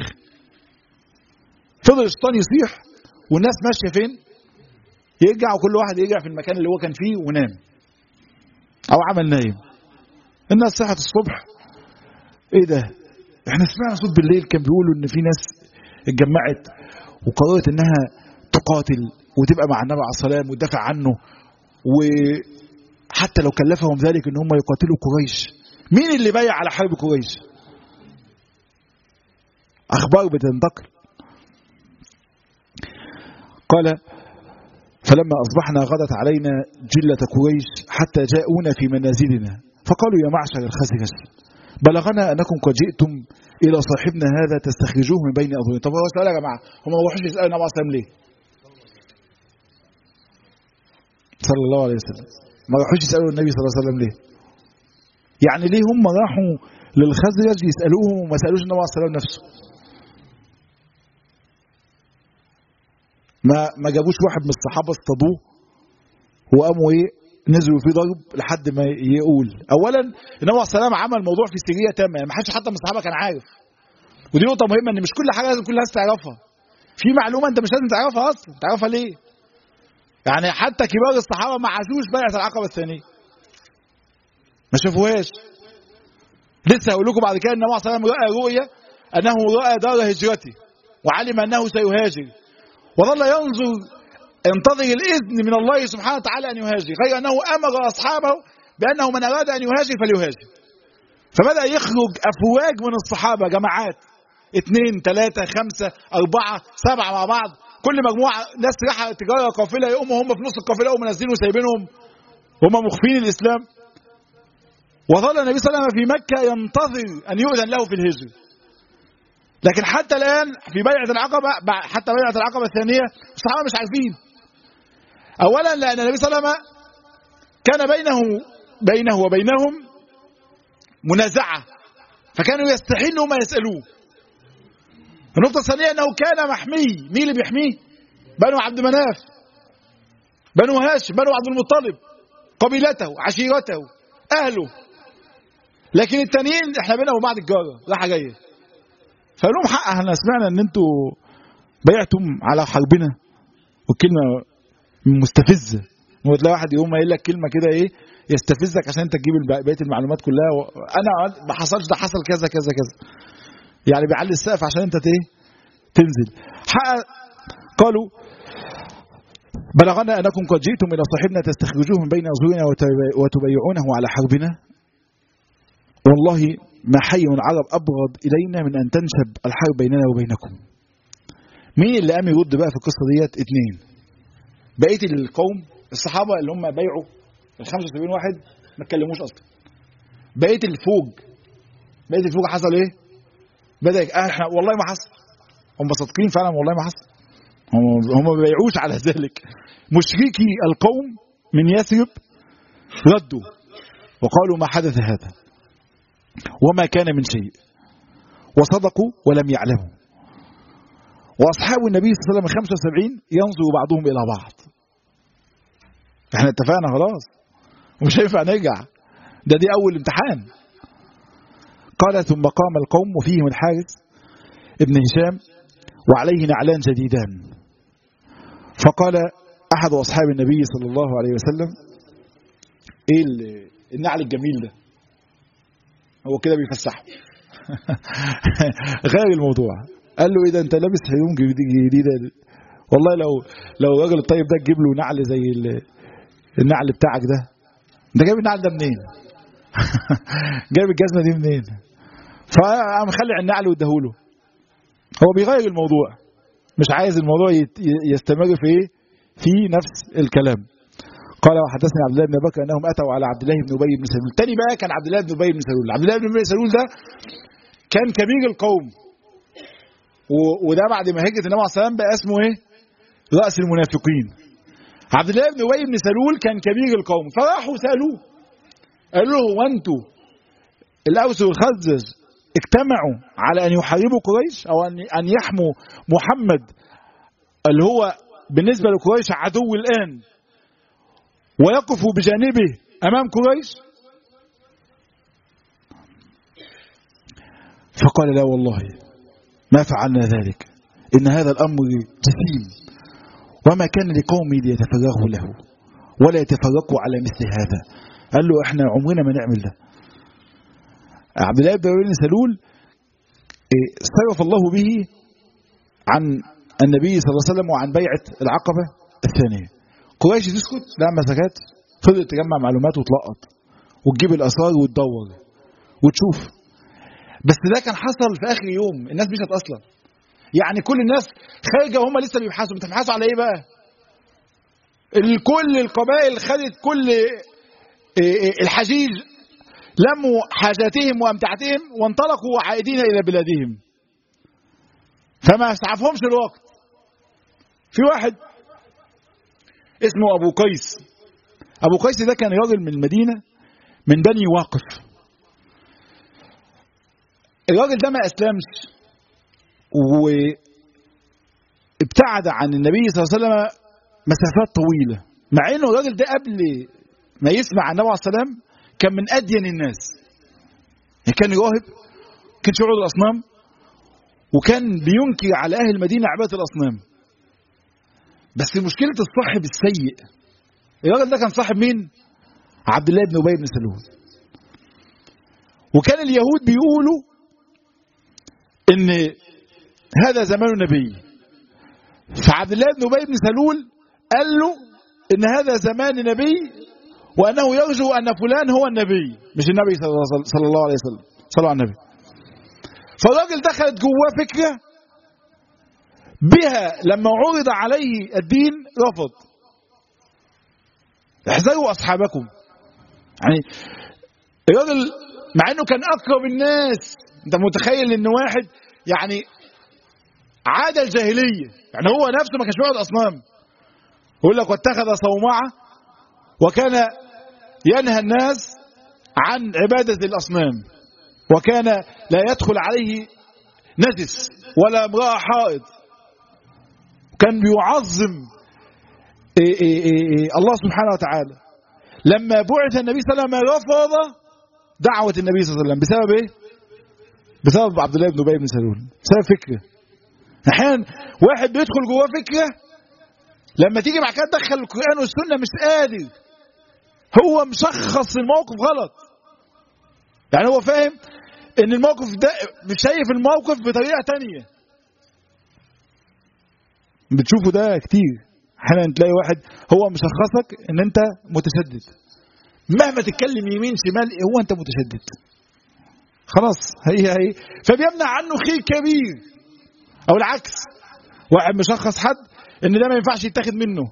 فضل الشيطان يصيح والناس ماشية فين يرجع وكل واحد يرجع في المكان اللي هو كان فيه ونام أو عمل نايم الناس صحت الصبح ايه ده احنا سمعنا صوت بالليل كان بيقولوا ان في ناس اتجمعت وقررت انها تقاتل وتبقى مع النبي عليه السلام وتدافع عنه وحتى لو كلفهم ذلك ان هم يقاتلوا قريش مين اللي بايع على حرب قريش اخبار بتنتقل قال فلما أصبحنا غدت علينا جلة قريش حتى جاءونا في منازلنا فقالوا يا معشر الخزرج بلغنا أنكم قد جئتم إلى صاحبنا هذا تستخرجوه من بين أظهرنا طب هو سؤال يا جماعة هم ما راحوش يسألوا النبي عليه ليه صلى الله عليه وسلم ما راحوش يسألوا النبي صلى الله عليه وسلم ليه يعني ليه هم راحوا للخزرج يسألوهم وما سألوش النبي عليه الصلاة نفسه ما ما جابوش واحد من الصحابه اصطادوه وقاموا ايه نزلوا فيه ضرب لحد ما يقول اولا النبي عليه السلام عمل موضوع في سريه تامه يعني ما حدش حتى من الصحابه كان عارف ودي نقطه مهمه ان مش كل حاجه لازم كل الناس تعرفها في معلومه انت مش لازم تعرفها اصلا تعرفها ليه يعني حتى كبار الصحابه ما عاشوش بيعه العقبه الثانيه ما شافوهاش لسه هقول لكم بعد كده ان النبي صلى الله عليه وسلم راى رؤيا انه راى دار هجرته وعلم انه سيهاجر وظل ينظر ينتظر الاذن من الله سبحانه وتعالى ان يهاجر غير انه امر اصحابه بانه من اراد ان يهاجر فليهاجر فبدا يخرج افواج من الصحابه جماعات اثنين ثلاثة خمسة أربعة سبعة مع بعض كل مجموعة ناس رايحة تجارة قافلة يقوموا هم في نص القافلة يقوموا نازلين وسايبينهم وهم مخفين الإسلام وظل النبي صلى الله عليه وسلم في مكة ينتظر أن يؤذن له في الهجرة لكن حتى الآن في بيعة العقبة حتى بيعة العقبة الثانية الصحابة مش عارفين أولا لأن النبي صلى الله عليه وسلم كان بينه بينه وبينهم منازعة فكانوا يستحلوا ما يسألوه النقطة الثانية أنه كان محمي مين اللي بيحميه بنو عبد مناف بنو هاشم بنو عبد المطلب قبيلته عشيرته أهله لكن التانيين احنا بينا وبعض الجارة راحة جاية فقال لهم حق احنا سمعنا ان انتوا بيعتم على حربنا والكلمة مستفزة هو تلاقي واحد يقوم قايل لك كلمة كده ايه يستفزك عشان انت تجيب بقية المعلومات كلها و... انا ما حصلش ده حصل كذا كذا كذا يعني بيعلي السقف عشان انت ايه تنزل حق قالوا بلغنا انكم قد جئتم الى صاحبنا تستخرجوه من بين اظهرنا وتبيعونه على حربنا والله ما حي العرب ابغض الينا من ان تنشب الحرب بيننا وبينكم مين اللي قام يرد بقى في القصه ديت اتنين بقيه القوم الصحابه اللي هم بيعوا ال 75 واحد ما اتكلموش اصلا بقيه الفوج بقيه الفوج حصل ايه بدا احنا والله ما حصل هم صادقين فعلا والله ما حصل هم هم ما بيعوش على ذلك مشركي القوم من يثرب ردوا وقالوا ما حدث هذا وما كان من شيء وصدقوا ولم يعلموا واصحاب النبي صلى الله عليه وسلم 75 ينظر بعضهم الى بعض احنا اتفقنا خلاص ومش هينفع نرجع ده دي اول امتحان قال ثم قام القوم وفيهم الحارث ابن هشام وعليه نعلان جديدان فقال احد اصحاب النبي صلى الله عليه وسلم ايه النعل الجميل ده هو كده بيفسحه غير الموضوع قال له ايه ده انت لابس هدوم جديده والله لو لو الراجل الطيب ده تجيب له نعل زي النعل بتاعك ده انت جايب النعل ده منين جايب الجزمه دي منين فقام خلع النعل واداهوله هو بيغير الموضوع مش عايز الموضوع يستمر في ايه في نفس الكلام قال وحدثني عبد الله بن بكر انهم اتوا على عبد الله بن ابي بن سلول الثاني بقى كان عبد الله بن ابي بن سلول عبد الله بن ابي بن سلول ده كان كبير القوم وده بعد ما هجرة النبي عليه الصلاه والسلام بقى اسمه ايه راس المنافقين عبد الله بن ابي بن سلول كان كبير القوم فراحوا سالوه قالوا له هو انتوا الاوس والخزرج اجتمعوا على ان يحاربوا قريش او ان ان يحموا محمد اللي هو بالنسبه لقريش عدو الان ويقفوا بجانبه امام قريش فقال لا والله ما فعلنا ذلك ان هذا الامر جسيم وما كان لقومي ليتفرغوا له ولا يتفرقوا على مثل هذا قال له احنا عمرنا ما نعمل ده عبد الله بن سلول صرف الله به عن النبي صلى الله عليه وسلم وعن بيعة العقبة الثانية قريش تسكت لا ما سكت فضلت تجمع معلومات وتلقط وتجيب الأسرار وتدور وتشوف بس ده كان حصل في آخر يوم الناس مشت أصلا يعني كل الناس خارجة وهم لسه بيبحثوا بتبحثوا على إيه بقى كل القبائل خدت كل الحجيج لموا حاجاتهم وامتعتهم وانطلقوا عائدين الى بلادهم فما اسعفهمش الوقت في واحد اسمه ابو قيس ابو قيس ده كان راجل من المدينه من بني واقف الراجل ده ما اسلمش و ابتعد عن النبي صلى الله عليه وسلم مسافات طويلة مع انه الراجل ده قبل ما يسمع عن النبي عليه السلام كان من ادين الناس يعني كان راهب كان يعبد الاصنام وكان بينكر على اهل المدينه عباده الاصنام بس مشكله الصاحب السيء الراجل ده كان صاحب مين عبد الله بن ابي بن سلول وكان اليهود بيقولوا ان هذا زمان النبي فعبد الله بن ابي بن سلول قال له ان هذا زمان نبي وانه يرجو ان فلان هو النبي مش النبي صلى الله عليه وسلم صلى على النبي فالراجل دخلت جواه فكره بها لما عرض عليه الدين رفض احذروا اصحابكم يعني الراجل مع انه كان اقرب الناس انت متخيل ان واحد يعني عاد الجاهليه يعني هو نفسه ما كانش بيعبد اصنام يقول لك واتخذ صومعه وكان ينهى الناس عن عباده الاصنام وكان لا يدخل عليه نجس ولا امراه حائض كان بيعظم إيه إيه إيه الله سبحانه وتعالى لما بعث النبي صلى الله عليه وسلم رفض دعوة النبي صلى الله عليه وسلم بسبب ايه؟ بسبب عبد الله بن ابي بن سلول بسبب فكره احيانا واحد بيدخل جواه فكره لما تيجي بعد كده تدخل القران والسنه مش قادر هو مشخص الموقف غلط يعني هو فاهم ان الموقف ده مش شايف الموقف بطريقه تانية بتشوفوا ده كتير احيانا تلاقي واحد هو مشخصك ان انت متشدد مهما تتكلم يمين شمال هو انت متشدد خلاص هي هي فبيمنع عنه خير كبير او العكس واحد مشخص حد ان ده ما ينفعش يتاخد منه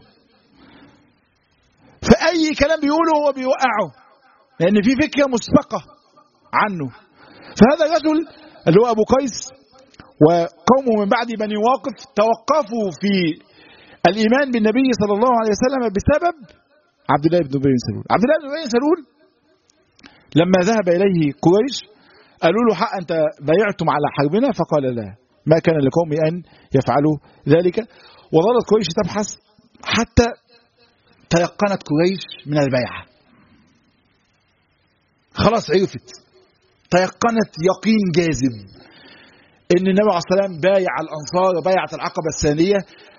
فاي كلام بيقوله هو بيوقعه لان في فكره مسبقه عنه فهذا الرجل اللي هو ابو قيس وقومه من بعد بني واقف توقفوا في الايمان بالنبي صلى الله عليه وسلم بسبب عبد الله بن ابي بن سلول عبد الله بن ابي بن سلول لما ذهب اليه قريش قالوا له حق انت بايعتم على حربنا فقال لا ما كان لقومي ان يفعلوا ذلك وظلت قريش تبحث حتى تيقنت قريش من البيعه خلاص عرفت تيقنت يقين جازم ان النبي عليه الصلاه والسلام بايع الانصار بيعه العقبه الثانيه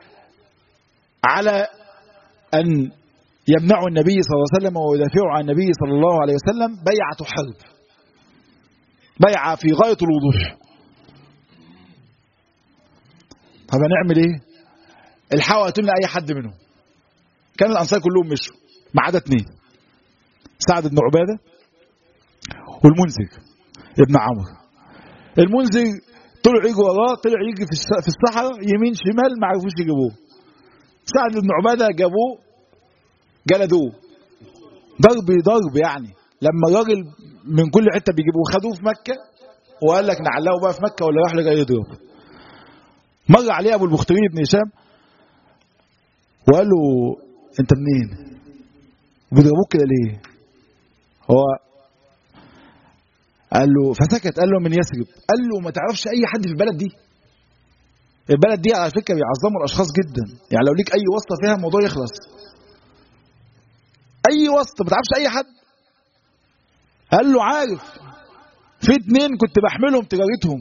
على ان يمنعوا النبي صلى الله عليه وسلم ويدافعوا عن النبي صلى الله عليه وسلم بيعه حرب بيعه في غايه الوضوح طب هنعمل ايه الحقوا قتلنا اي حد منهم كان الانصار كلهم مشوا ما عدا اثنين سعد بن عباده والمنذر ابن عمرو المنذر طلع يجي وراه طلع يجي في الصحراء يمين شمال ما عرفوش يجيبوه سعد بن عباده جابوه جلدوه ضرب ضرب يعني لما الراجل من كل حته بيجيبوه خدوه في مكه وقال لك نعلقه بقى في مكه ولا راح لجاي يضرب مر عليه ابو البختري بن هشام وقال له انت منين؟ بيضربوك كده ليه؟ هو قال له فسكت قال له من يثرب قال له ما تعرفش اي حد في البلد دي البلد دي على فكره بيعظموا الاشخاص جدا يعني لو ليك اي واسطه فيها الموضوع يخلص اي واسطه ما تعرفش اي حد قال له عارف في اتنين كنت بحملهم تجارتهم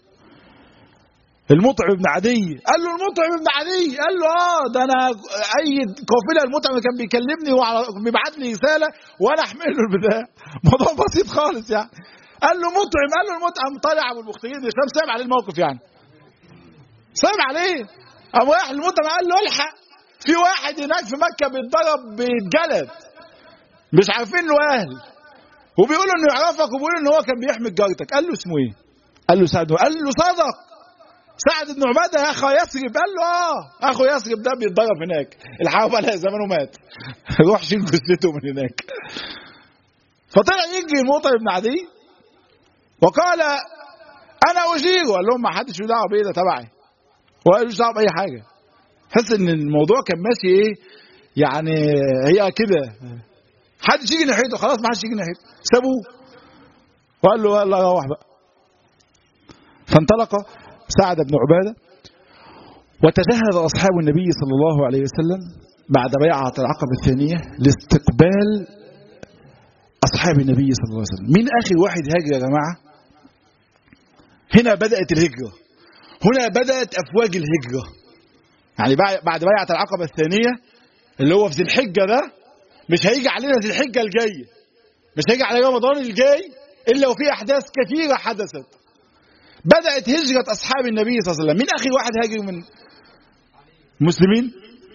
المطعم بن عدي قال له المطعم بن عدي قال له اه ده انا اي قافله المطعم كان بيكلمني وبيبعت لي رساله وانا احمل له البتاع موضوع بسيط خالص يعني قال له مطعم قال له المطعم طالع ابو البختري بن هشام سايب عليه الموقف يعني سايب عليه قام رايح المطعم قال له الحق في واحد هناك في مكه بيتضرب بيتجلد مش عارفين له اهل وبيقولوا انه يعرفك وبيقولوا ان هو كان بيحمي جارتك قال له اسمه ايه؟ قال له سعد قال له صدق سعد بن عباده يا اخو يثرب قال له اه اخو يثرب ده بيتضرب هناك الحقوا بقى زمانه مات روح شيل جثته من هناك فطلع يجري المطعم بن عدي وقال انا اجير قال لهم ما حدش له دعوه بيه ده تبعي وقال مش دعوه باي حاجه حس ان الموضوع كان ماشي ايه يعني هي كده حدش يجي ناحيته خلاص ما حدش يجي ناحيته سابوه وقال له يلا روح بقى فانطلق سعد بن عباده وتجهز أصحاب النبي صلى الله عليه وسلم بعد بيعة العقبة الثانية لاستقبال أصحاب النبي صلى الله عليه وسلم مين آخر واحد هاجر يا جماعة هنا بدأت الهجرة هنا بدأت أفواج الهجرة يعني بعد بيعة العقبة الثانية اللي هو في ذي الحجة ده مش هيجي علينا ذي الحجة الجاية مش هيجي على رمضان الجاي إلا وفي أحداث كثيرة حدثت بدأت هجرة أصحاب النبي صلى الله عليه وسلم مين آخر واحد هاجر من مسلمين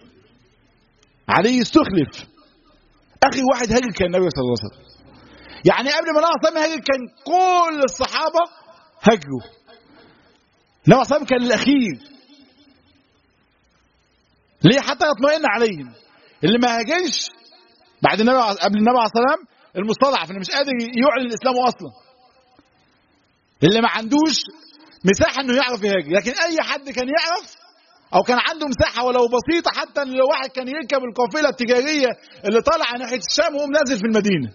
علي استخلف آخر واحد هاجر كان النبي صلى الله عليه وسلم يعني قبل ما نعصم هاجر كان كل الصحابة هاجروا النبي صلى كان الأخير ليه حتى يطمئن عليهم اللي ما هاجرش بعد النبي قبل النبي عليه الصلاه المستضعف اللي مش قادر يعلن الاسلام اصلا اللي ما عندوش مساحه انه يعرف يهاجر لكن اي حد كان يعرف او كان عنده مساحه ولو بسيطه حتى ان لو واحد كان يركب القافله التجاريه اللي طالعه ناحيه الشام وهو نازل في المدينه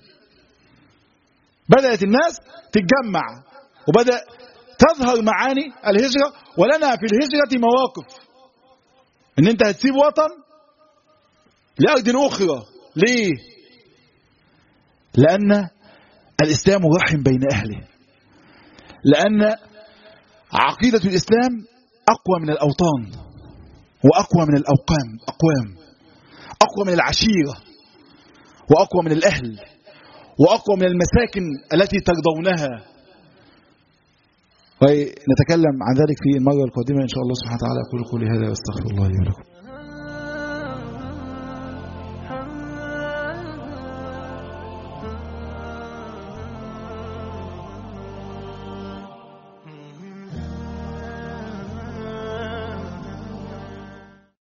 بدات الناس تتجمع وبدا تظهر معاني الهجره ولنا في الهجره مواقف ان انت هتسيب وطن لارض اخرى ليه لان الاسلام رحم بين اهله لان عقيده الاسلام اقوى من الاوطان واقوى من الاوقام اقوام اقوى من العشيره واقوى من الاهل واقوى من المساكن التي ترضونها ونتكلم عن ذلك في المره القادمه ان شاء الله سبحانه وتعالى اقول قولي هذا واستغفر الله لي ولكم